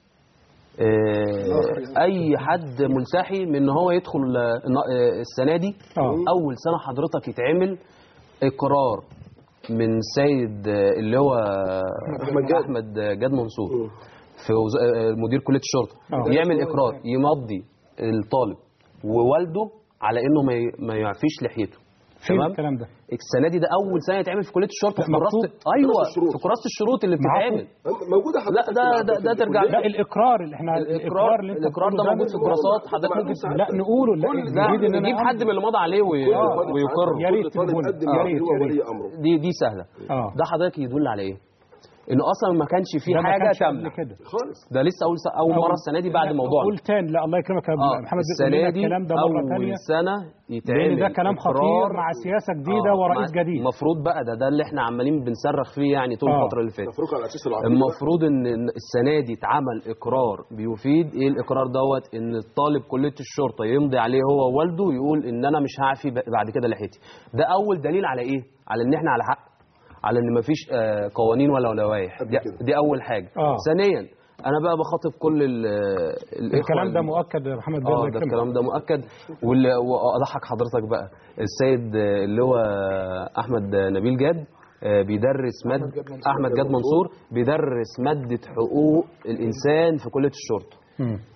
آه، اي حد ملتحي من ان هو يدخل آه، آه، السنه دي آه. اول سنه حضرتك يتعمل اقرار من سيد آه، اللي هو أحمد جاد. احمد جاد منصور في وز- آه، مدير كليه الشرطه آه. يعمل اقرار يمضي الطالب ووالده على انه ما ي- ما يعفيش لحيته فين تمام الكلام ده السنه دي ده اول سنه يتعمل في كليه الشرطه لا، في كراسه مكتوب. ايوه كراسة الشروط. في كراسه الشروط اللي معاكم. بتتعمل موجوده لا ده ده, ده ترجع لا الاقرار اللي احنا الاقرار اللي انت الاقرار ده بتقوله موجود في الكراسات حضرتك ممكن لا نقوله لا كل- لا الجديد ان انا نجيب حد من اللي مضى عليه وي- ويقر يا ريت كل طالب تقول. قدم يا عليه ريت، هو يا ريت. ولي امره دي دي سهله اه ده حضرتك يدل على ايه انه اصلا ما كانش في ده ما حاجه كانش قبل تامنه كده خالص ده لسه اول س- اول مره السنه دي بعد لا، موضوع قول تاني لا الله يكرمك يا اه محمد قول لنا السنه دي الكلام ده مره اول ثانيه سنه يتعمل لان ده كلام خطير إقرار. مع سياسه جديده آه، ورئيس مع- جديد المفروض بقى ده ده اللي احنا عمالين بنصرخ فيه يعني طول آه. الفتره اللي فاتت مفروض على اساس العقيده المفروض ان إن السنه دي اتعمل اقرار بيفيد ايه الاقرار دوت ان الطالب كليه الشرطه يمضي عليه هو ووالده يقول ان انا مش هعفي ب- بعد كده لحيتي ده اول دليل على ايه على ان احنا على حق على ان مفيش آه، قوانين ولا لوائح دي, دي اول حاجه آه. ثانيا انا بقى بخاطب كل ال- الاخوه الكلام ده اللي- مؤكد يا محمد بيه الله اه ده يكرمك. الكلام ده مؤكد واللي واضحك حضرتك بقى السيد آه، اللي هو احمد نبيل جاد آه، بيدرس مادة احمد جاد منصور بيدرس مادة حقوق الانسان في كلية الشرطة مم.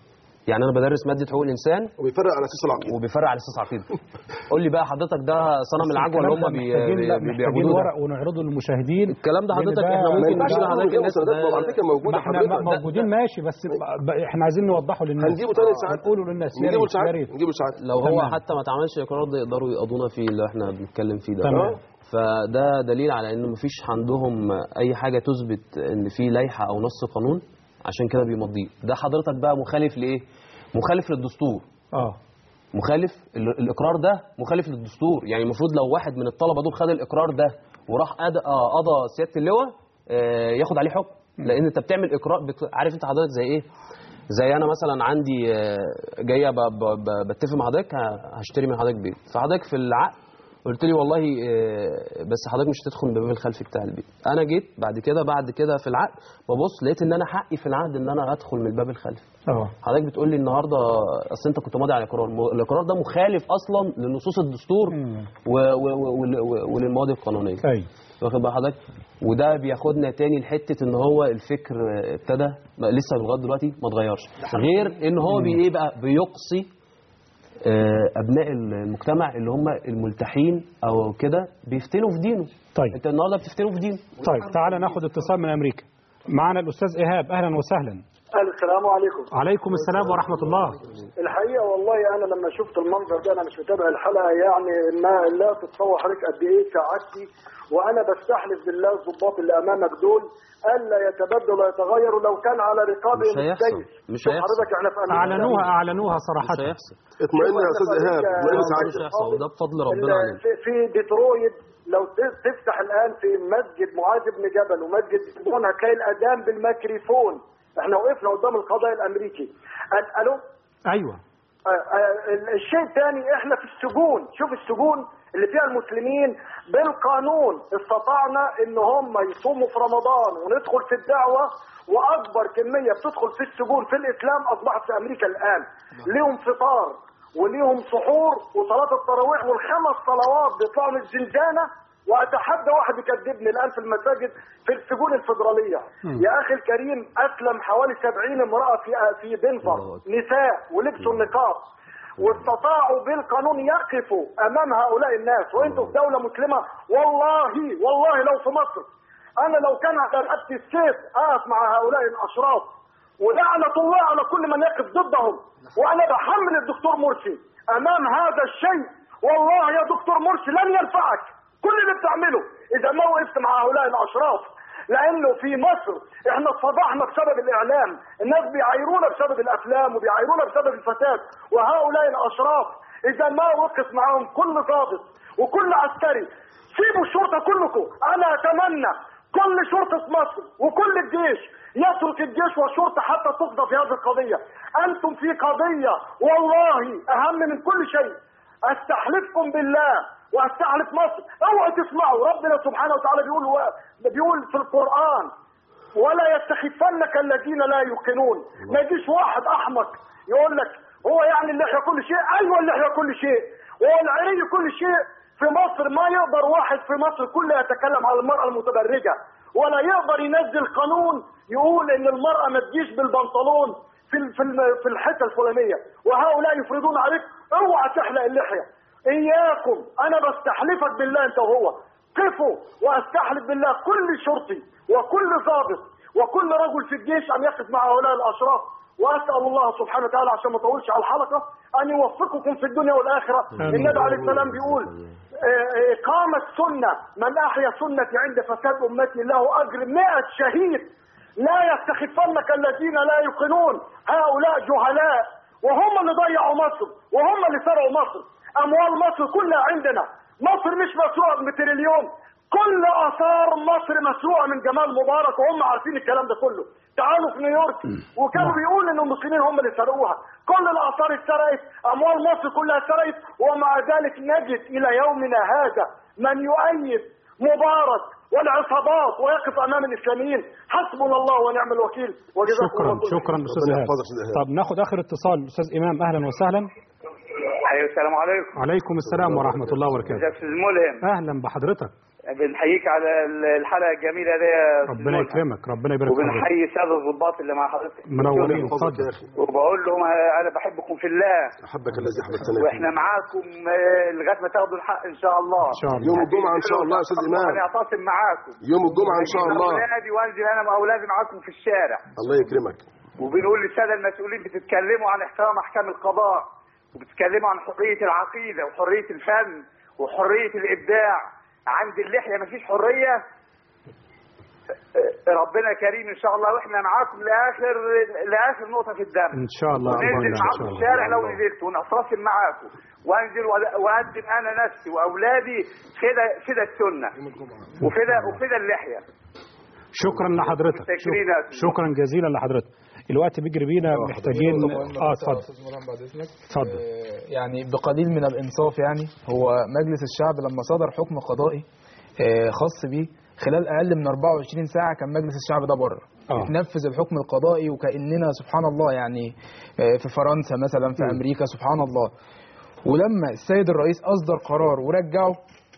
يعني انا بدرس ماده حقوق الانسان وبيفرق على اساس العقيده وبيفرق على اساس عقيده قول لي بقى حضرتك ده صنم العجوه اللي هم بي... محتاجين لا بي- محتاجين بيعبدوه ده ورق ونعرضه للمشاهدين الكلام ده لأن حضرتك ده- احنا ممكن ما نشيل ينفعش حضرتك الناس مساعدات على فكره موجوده ما احنا حضرتك موجودين ماشي بس ب- احنا عايزين نوضحه للناس هنجيبه تاني ساعات نقوله للناس يا نجيبه ريت يا ساعات ريت نجيبه ساعات لو هو تمام. حتى ما اتعملش اقرار ده يقدروا يقضونا فيه اللي احنا بنتكلم فيه ده تمام. فده دليل على ان مفيش عندهم اي حاجه تثبت ان في لائحه او نص قانون عشان كده بيمضيه ده حضرتك بقى مخالف لايه مخالف للدستور اه مخالف ال- الاقرار ده مخالف للدستور يعني المفروض لو واحد من الطلبه دول خد الاقرار ده وراح قضى آه، قضى سياده اللواء آه، ياخد عليه حكم لان انت بتعمل اقرار بت... عارف انت حضرتك زي ايه زي انا مثلا عندي آه، جايه ب... ب... ب... بتفق مع حضرتك ه- هشتري من حضرتك بيت فحضرتك في العقد قلت لي والله آه، بس حضرتك مش هتدخل من الباب الخلفي بتاع البيت انا جيت بعد كده بعد كده في العقد ببص لقيت ان انا حقي في العقد ان انا ادخل من الباب الخلفي اه حضرتك بتقول لي النهارده اصل انت كنت ماضي على اقرار م- الاقرار ده مخالف اصلا لنصوص الدستور و... و... و... و... وللمواد القانونيه ايوه واخد بال حضرتك وده بياخدنا تاني لحته ان هو الفكر ابتدى بقى لسه لغايه دلوقتي ما اتغيرش غير ان هو بي ايه بقى بيقصي آه، ابناء المجتمع اللي هم الملتحين او كده بيفتنوا في دينه طيب انت النهارده بتفتنوا في دينه طيب تعالى ناخد اتصال من امريكا معنا الاستاذ ايهاب اهلا وسهلا السلام عليكم عليكم السلام ورحمه الله الحقيقه والله انا لما شفت المنظر ده انا مش متابع الحلقه يعني ما لا تتصور حضرتك قد ايه سعادتي وانا بستحلف بالله الضباط اللي امامك دول الا يتبدلوا ويتغيروا لو كان على رقابهم مش هيحصل. السيف مش شوف هيحصل. حضرتك احنا في امريكا اعلنوها اعلنوها صراحه مش هيحصل اطمئن يا استاذ ايهاب اطمئن مش سعادتك هيحصل وده بفضل ربنا ال- علينا في, في ديترويت لو ت- تفتح الان في مسجد معاذ بن جبل ومسجد بون هتلاقي الاذان بالميكروفون احنا وقفنا قدام القضاء الامريكي قال- الو ايوه آه، آه، الشيء الثاني احنا في السجون شوف السجون اللي فيها المسلمين بالقانون استطعنا ان هم يصوموا في رمضان وندخل في الدعوة واكبر كمية بتدخل في السجون في الاسلام اصبحت في امريكا الان ليهم فطار وليهم سحور وصلاة التراويح والخمس صلوات بيطلعوا من الزنزانة واتحدى واحد يكذبني الان في المساجد في السجون الفدراليه يا اخي الكريم اسلم حوالي 70 امراه في في دنفر نساء ولبسوا النقاب واستطاعوا بالقانون يقفوا امام هؤلاء الناس وانتم في دوله مسلمه والله والله لو في مصر انا لو كان على رقبتي السيف اقف مع هؤلاء الاشراف ولعنه الله على كل من يقف ضدهم وانا بحمل الدكتور مرسي امام هذا الشيء والله يا دكتور مرسي لن ينفعك كل اللي بتعمله اذا ما وقفت مع هؤلاء الاشراف لانه في مصر احنا اتفضحنا بسبب الاعلام الناس بيعايرونا بسبب الافلام وبيعايرونا بسبب الفساد وهؤلاء الاشراف اذا ما وقف معهم كل ضابط وكل عسكري سيبوا الشرطه كلكم انا اتمنى كل شرطه مصر وكل الجيش يترك الجيش والشرطه حتى تقضى في هذه القضيه انتم في قضيه والله اهم من كل شيء استحلفكم بالله واستحلف مصر اوعوا تسمعوا ربنا سبحانه وتعالى بيقول بيقول في القران ولا يستخفنك الذين لا يوقنون ما يجيش واحد احمق يقول لك هو يعني اللحيه كل شيء ايوه اللحيه كل شيء وهو العري كل شيء في مصر ما يقدر واحد في مصر كله يتكلم على المراه المتبرجه ولا يقدر ينزل قانون يقول ان المراه ما تجيش بالبنطلون في ال- في ال- في الحته الفلانيه وهؤلاء يفرضون عليك اوعى تحلق اللحيه اياكم انا بستحلفك بالله انت وهو قفوا واستحلف بالله كل شرطي وكل ضابط وكل رجل في الجيش ان يقف مع هؤلاء الاشراف واسال الله سبحانه وتعالى عشان ما اطولش على الحلقه ان يوفقكم في الدنيا والاخره آمين. النبي عليه السلام بيقول آه، اقامه سنه من احيا سنتي عند فساد امتي له اجر 100 شهيد لا يستخفنك الذين لا يوقنون هؤلاء جهلاء وهم اللي ضيعوا مصر وهم اللي سرقوا مصر اموال مصر كلها عندنا مصر مش مسروقه بتريليون كل اثار مصر مسروقه من جمال مبارك وهم عارفين الكلام ده كله تعالوا في نيويورك وكانوا بيقولوا ان المسلمين هم اللي سرقوها كل الاثار اتسرقت اموال مصر كلها اتسرقت ومع ذلك نجد الى يومنا هذا من يؤيد مبارك والعصابات ويقف امام الاسلاميين حسبنا الله ونعم الوكيل وجزاكم شكرا الله كل خير. شكرا استاذ ربنا ايهاب يحفظك يا أستاذ إيهاب. طب ناخد اخر اتصال استاذ امام اهلا وسهلا ايوه السلام عليكم عليكم السلام ورحمة الله وبركاته ازيك يا استاذ ملهم أهلا بحضرتك بنحييك على الحلقه الجميله دي يا أستاذ ربنا ملهم. يكرمك ربنا يبارك فيك وبنحيي الساده الضباط اللي مع حضرتك منورين اتفضل وبقول لهم انا بحبكم في الله احبك الذي احببتنا واحنا معاكم آه، لغايه ما تاخدوا الحق ان شاء الله إن شاء الله. يوم الجمعة إن شاء الله يا أستاذ إمام. انا اعتصم معاكم يوم الجمعة إن شاء أجيب الله. اولادي وانزل انا واولادي معاكم في الشارع الله يكرمك وبنقول للساده المسؤولين بتتكلموا عن احترام احكام القضاء وبتتكلموا عن حريه العقيده وحريه الفن وحريه الابداع عند اللحيه مفيش حريه ربنا كريم ان شاء الله واحنا معاكم لاخر لاخر نقطه في الدم إن شاء الله وننزل ربنا إن معاكم شاء الله الشارع لو نزلت ونعتصم معاكم وانزل وأد- واقدم انا نفسي واولادي فدا فدا السنه وفدا وفدا اللحيه شكرا لحضرتك متشكرين يا شك- شكرا جزيلا لحضرتك الوقت بيجري بينا محتاجين اه اتفضل اتفضل يعني بقليل من الانصاف يعني هو مجلس الشعب لما صدر حكم قضائي آه، خاص بيه خلال اقل من 24 ساعه كان مجلس الشعب ده بره آه. اتنفذ الحكم القضائي وكاننا سبحان الله يعني آه، في فرنسا مثلا في امريكا سبحان الله ولما السيد الرئيس اصدر قرار ورجعه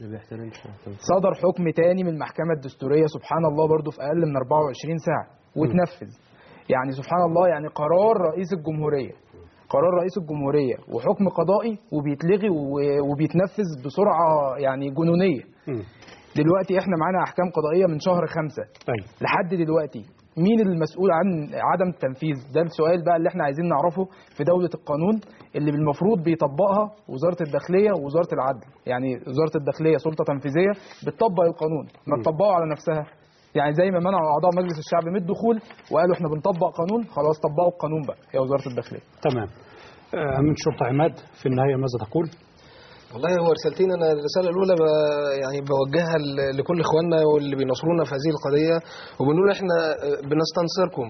صدر حكم تاني من المحكمة الدستورية سبحان الله برضو في أقل من 24 ساعة واتنفذ يعني سبحان الله يعني قرار رئيس الجمهورية قرار رئيس الجمهورية وحكم قضائي وبيتلغي و- وبيتنفذ بسرعة يعني جنونية دلوقتي احنا معانا أحكام قضائية من شهر خمسة أيوة. لحد دلوقتي مين المسؤول عن عدم التنفيذ ده السؤال بقى اللي احنا عايزين نعرفه في دولة القانون اللي المفروض بيطبقها وزارة الداخلية ووزارة العدل يعني وزارة الداخلية سلطة تنفيذية بتطبق القانون ما تطبقه على نفسها يعني زي ما منعوا اعضاء مجلس الشعب من الدخول وقالوا احنا بنطبق قانون خلاص طبقوا القانون بقى يا وزارة الداخلية تمام آه، أمين شرطة عماد في النهاية ماذا تقول؟ والله هو رسالتين انا الرساله الاولى ب... يعني بوجهها ل- لكل اخواننا واللي بينصرونا في هذه القضيه وبنقول احنا بنستنصركم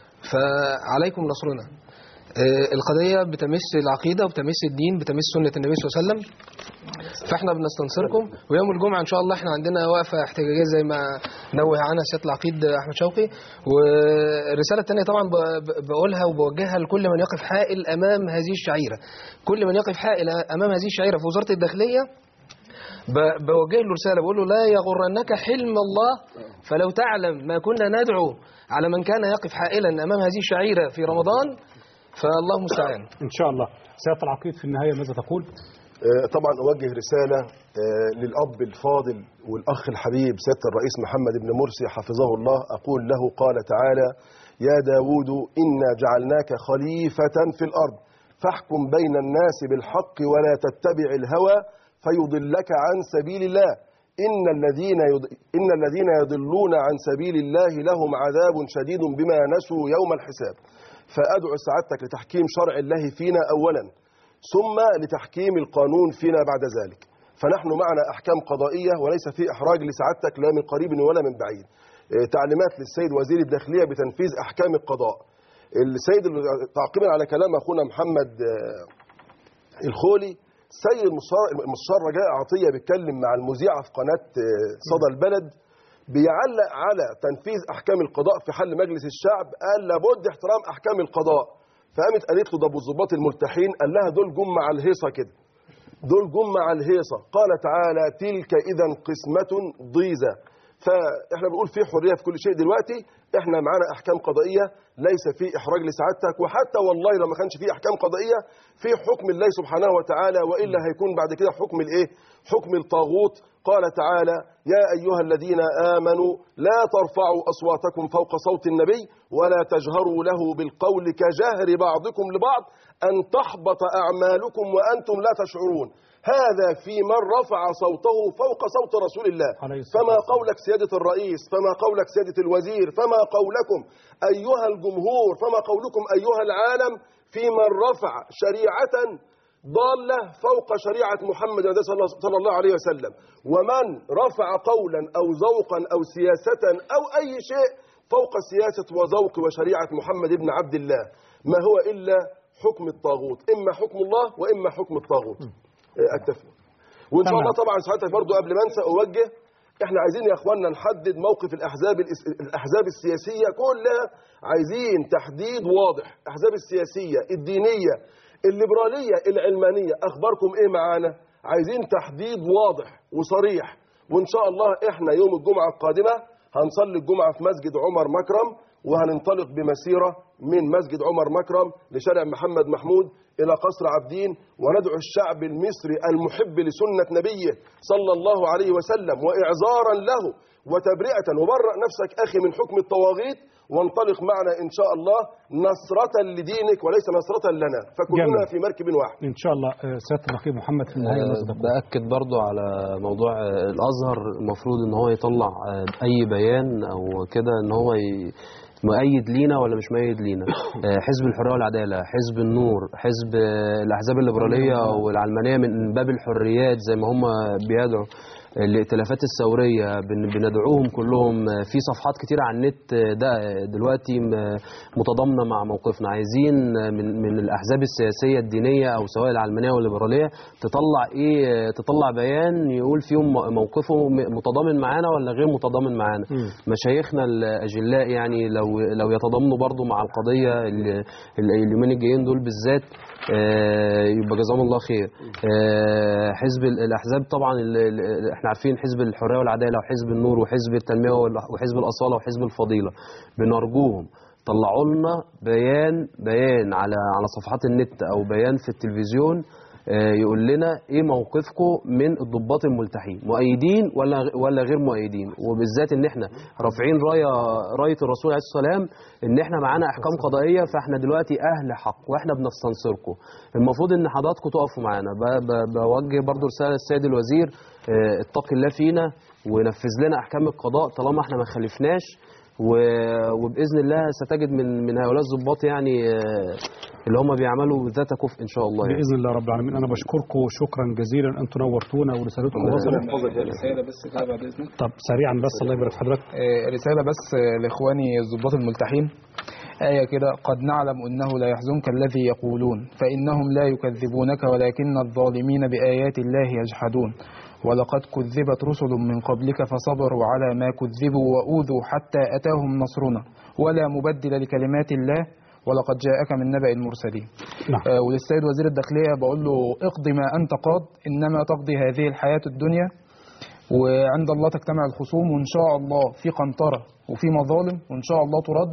فعليكم نصرنا آه، القضيه بتمس العقيده وبتمس الدين بتمس سنه النبي صلى الله عليه وسلم فاحنا بنستنصركم ويوم الجمعه ان شاء الله احنا عندنا وقفه احتجاجيه زي ما نوه عنها سياده العقيد احمد شوقي والرساله الثانيه طبعا ب- ب- بقولها وبوجهها لكل من يقف حائل امام هذه الشعيره كل من يقف حائل امام هذه الشعيره في وزاره الداخليه ب- بوجه له رساله بقول له لا يغرنك حلم الله فلو تعلم ما كنا ندعو على من كان يقف حائلا امام هذه الشعيره في رمضان فالله المستعان إن شاء الله سيادة العقيد في النهاية ماذا تقول؟ آه، طبعا أوجه رسالة آه، للأب الفاضل والأخ الحبيب سيادة الرئيس محمد بن مرسي حفظه الله أقول له قال تعالى يا داود إنا جعلناك خليفة في الأرض فاحكم بين الناس بالحق ولا تتبع الهوى فيضلك عن سبيل الله إن الذين يض... إن الذين يضلون عن سبيل الله لهم عذاب شديد بما نسوا يوم الحساب فأدعو سعادتك لتحكيم شرع الله فينا أولا ثم لتحكيم القانون فينا بعد ذلك فنحن معنا أحكام قضائية وليس في إحراج لسعادتك لا من قريب ولا من بعيد آه، تعليمات للسيد وزير الداخلية بتنفيذ أحكام القضاء السيد تعقيبا على كلام أخونا محمد آه، الخولي سيد المستشار المستشار رجاء عطية بيتكلم مع المذيعة في قناة آه، صدى البلد بيعلق على تنفيذ احكام القضاء في حل مجلس الشعب قال لابد احترام احكام القضاء فقامت قالت له ده ابو الظباط الملتحين قال لها دول جم مع الهيصه كده دول جم مع الهيصه قال تعالى تلك اذا قسمه ضيزه فاحنا بنقول في حريه في كل شيء دلوقتي احنا معانا احكام قضائيه ليس في احراج لسعادتك وحتى والله لو ما كانش في احكام قضائيه في حكم الله سبحانه وتعالى والا هيكون بعد كده حكم الايه حكم الطاغوت قال تعالى يا ايها الذين امنوا لا ترفعوا اصواتكم فوق صوت النبي ولا تجهروا له بالقول كجهر بعضكم لبعض ان تحبط اعمالكم وانتم لا تشعرون هذا في من رفع صوته فوق صوت رسول الله فما قولك سيادة الرئيس فما قولك سيادة الوزير فما قولكم أيها الجمهور فما قولكم أيها العالم في من رفع شريعة ضالة فوق شريعة محمد صلى الله عليه وسلم ومن رفع قولا أو ذوقا أو سياسة أو أي شيء فوق سياسة وذوق وشريعة محمد بن عبد الله ما هو إلا حكم الطاغوت إما حكم الله وإما حكم الطاغوت اتفق وان شاء الله طبعا ساعتها برضو قبل ما انسى اوجه احنا عايزين يا اخواننا نحدد موقف الاحزاب الاحزاب السياسيه كلها عايزين تحديد واضح الاحزاب السياسيه الدينيه الليبراليه العلمانيه اخباركم ايه معانا عايزين تحديد واضح وصريح وان شاء الله احنا يوم الجمعه القادمه هنصلي الجمعه في مسجد عمر مكرم وهننطلق بمسيره من مسجد عمر مكرم لشارع محمد محمود الى قصر عابدين وندعو الشعب المصري المحب لسنه نبيه صلى الله عليه وسلم واعذارا له وتبرئه وبرأ نفسك اخي من حكم الطواغيت وانطلق معنا ان شاء الله نصرة لدينك وليس نصرة لنا فكلنا جميل. في مركب واحد ان شاء الله آه، سياده النقيب محمد في النهايه ماذا تقول؟ باكد برضو على موضوع آه، الازهر المفروض ان هو يطلع آه، اي بيان او كده ان هو ي- مؤيد لينا ولا مش مؤيد لينا آه، حزب الحريه والعداله حزب النور حزب آه، الاحزاب الليبراليه والعلمانيه من باب الحريات زي ما هم بيدعوا الائتلافات الثوريه بن- بندعوهم كلهم آه، في صفحات كتير على النت آه، ده آه، دلوقتي م- متضامنه مع موقفنا عايزين آه، من من الاحزاب السياسيه الدينيه او سواء العلمانيه او الليبراليه تطلع ايه آه، تطلع بيان يقول فيهم م- موقفه م- متضامن معانا ولا غير متضامن معانا مشايخنا الاجلاء يعني لو لو يتضامنوا برضو مع القضيه ال- ال- اليومين الجايين دول بالذات آه، يبقى جزاهم الله خير آه، حزب ال- الاحزاب طبعا ال- ال- احنا عارفين حزب الحريه والعداله وحزب النور وحزب التنميه وال- وحزب الاصاله وحزب الفضيله بنرجوهم طلعوا لنا بيان بيان على على صفحات النت او بيان في التلفزيون آه، يقول لنا ايه موقفكم من الضباط الملتحين مؤيدين ولا ولا غير مؤيدين وبالذات ان احنا رافعين رايه رايه الرسول عليه الصلاه والسلام ان احنا معانا احكام قضائيه فاحنا دلوقتي اهل حق واحنا بنستنصركم المفروض ان حضراتكم تقفوا معانا ب- ب- بوجه برضو رساله للسيد الوزير آه، اتق الله فينا ونفذ لنا احكام القضاء طالما احنا ما خالفناش و- وباذن الله ستجد من من هؤلاء الضباط يعني آه، اللي هم بيعملوا ذات كفء ان شاء الله يعني. باذن الله رب العالمين انا بشكركم شكرا جزيلا انتم نورتونا ورسالتكم وصلت رسالة بس كده بعد إذنك طب سريعا بس الله يبارك في حضرتك آه، رسالة بس آه، لإخواني الضباط الملتحين آية كده قد نعلم أنه لا يحزنك الذي يقولون فإنهم لا يكذبونك ولكن الظالمين بآيات الله يجحدون ولقد كذبت رسل من قبلك فصبروا على ما كذبوا وأوذوا حتى أتاهم نصرنا ولا مبدل لكلمات الله ولقد جاءك من نبأ المرسلين نعم. آه، وللسيد وزير الداخلية بقول له اقضي ما أنت قاض إنما تقضي هذه الحياة الدنيا وعند الله تجتمع الخصوم وإن شاء الله في قنطرة وفي مظالم وإن شاء الله ترد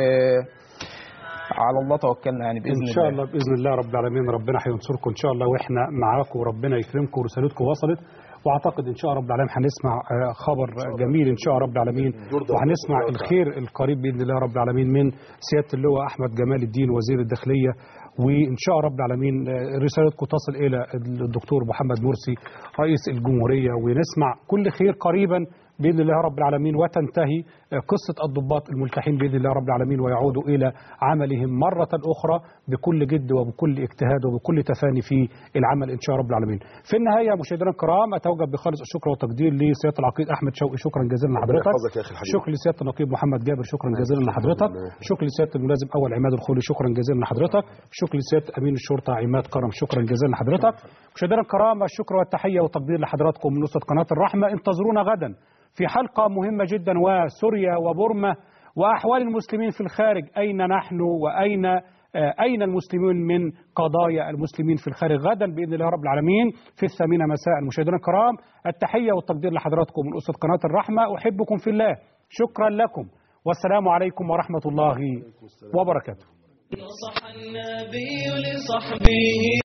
وعلى الله توكلنا يعني بإذن ان شاء الله باذن الله رب العالمين ربنا هينصركم ان شاء الله واحنا معاكم وربنا يكرمكم ورسالتكم وصلت واعتقد ان شاء رب العالمين هنسمع آه، خبر جميل ان شاء رب العالمين وهنسمع الخير القريب باذن الله رب العالمين من سياده اللواء احمد جمال الدين وزير الداخليه وان شاء رب العالمين آه، رسالتكم تصل الى الدكتور محمد مرسي رئيس الجمهوريه ونسمع كل خير قريبا باذن الله رب العالمين وتنتهي آه، قصه الضباط الملتحين باذن الله رب العالمين ويعودوا الى عملهم مره اخرى بكل جد وبكل اجتهاد وبكل تفاني في العمل ان شاء رب العالمين. في النهايه مشاهدينا الكرام اتوجه بخالص الشكر والتقدير لسياده العقيد احمد شوقي شكرا جزيلا لحضرتك. يحفظك يا أخي الحبيب. شكر لسياده النقيب محمد جابر شكرا جزيلا لحضرتك. شكر لسياده الملازم اول عماد الخولي شكرا جزيلا لحضرتك. شكر لسياده امين الشرطه عماد كرم شكرا جزيلا لحضرتك. مشاهدينا الكرام الشكر والتحيه والتقدير لحضراتكم من نصره قناه الرحمه انتظرونا غدا في حلقه مهمه جدا وسوريا وبورما واحوال المسلمين في الخارج اين نحن واين آه، أين المسلمون من قضايا المسلمين في الخارج غدا بإذن الله رب العالمين في الثامنة مساء مشاهدينا الكرام التحية والتقدير لحضراتكم من أسرة قناة الرحمة أحبكم في الله شكرا لكم والسلام عليكم ورحمة الله وبركاته نصح النبي لصحبه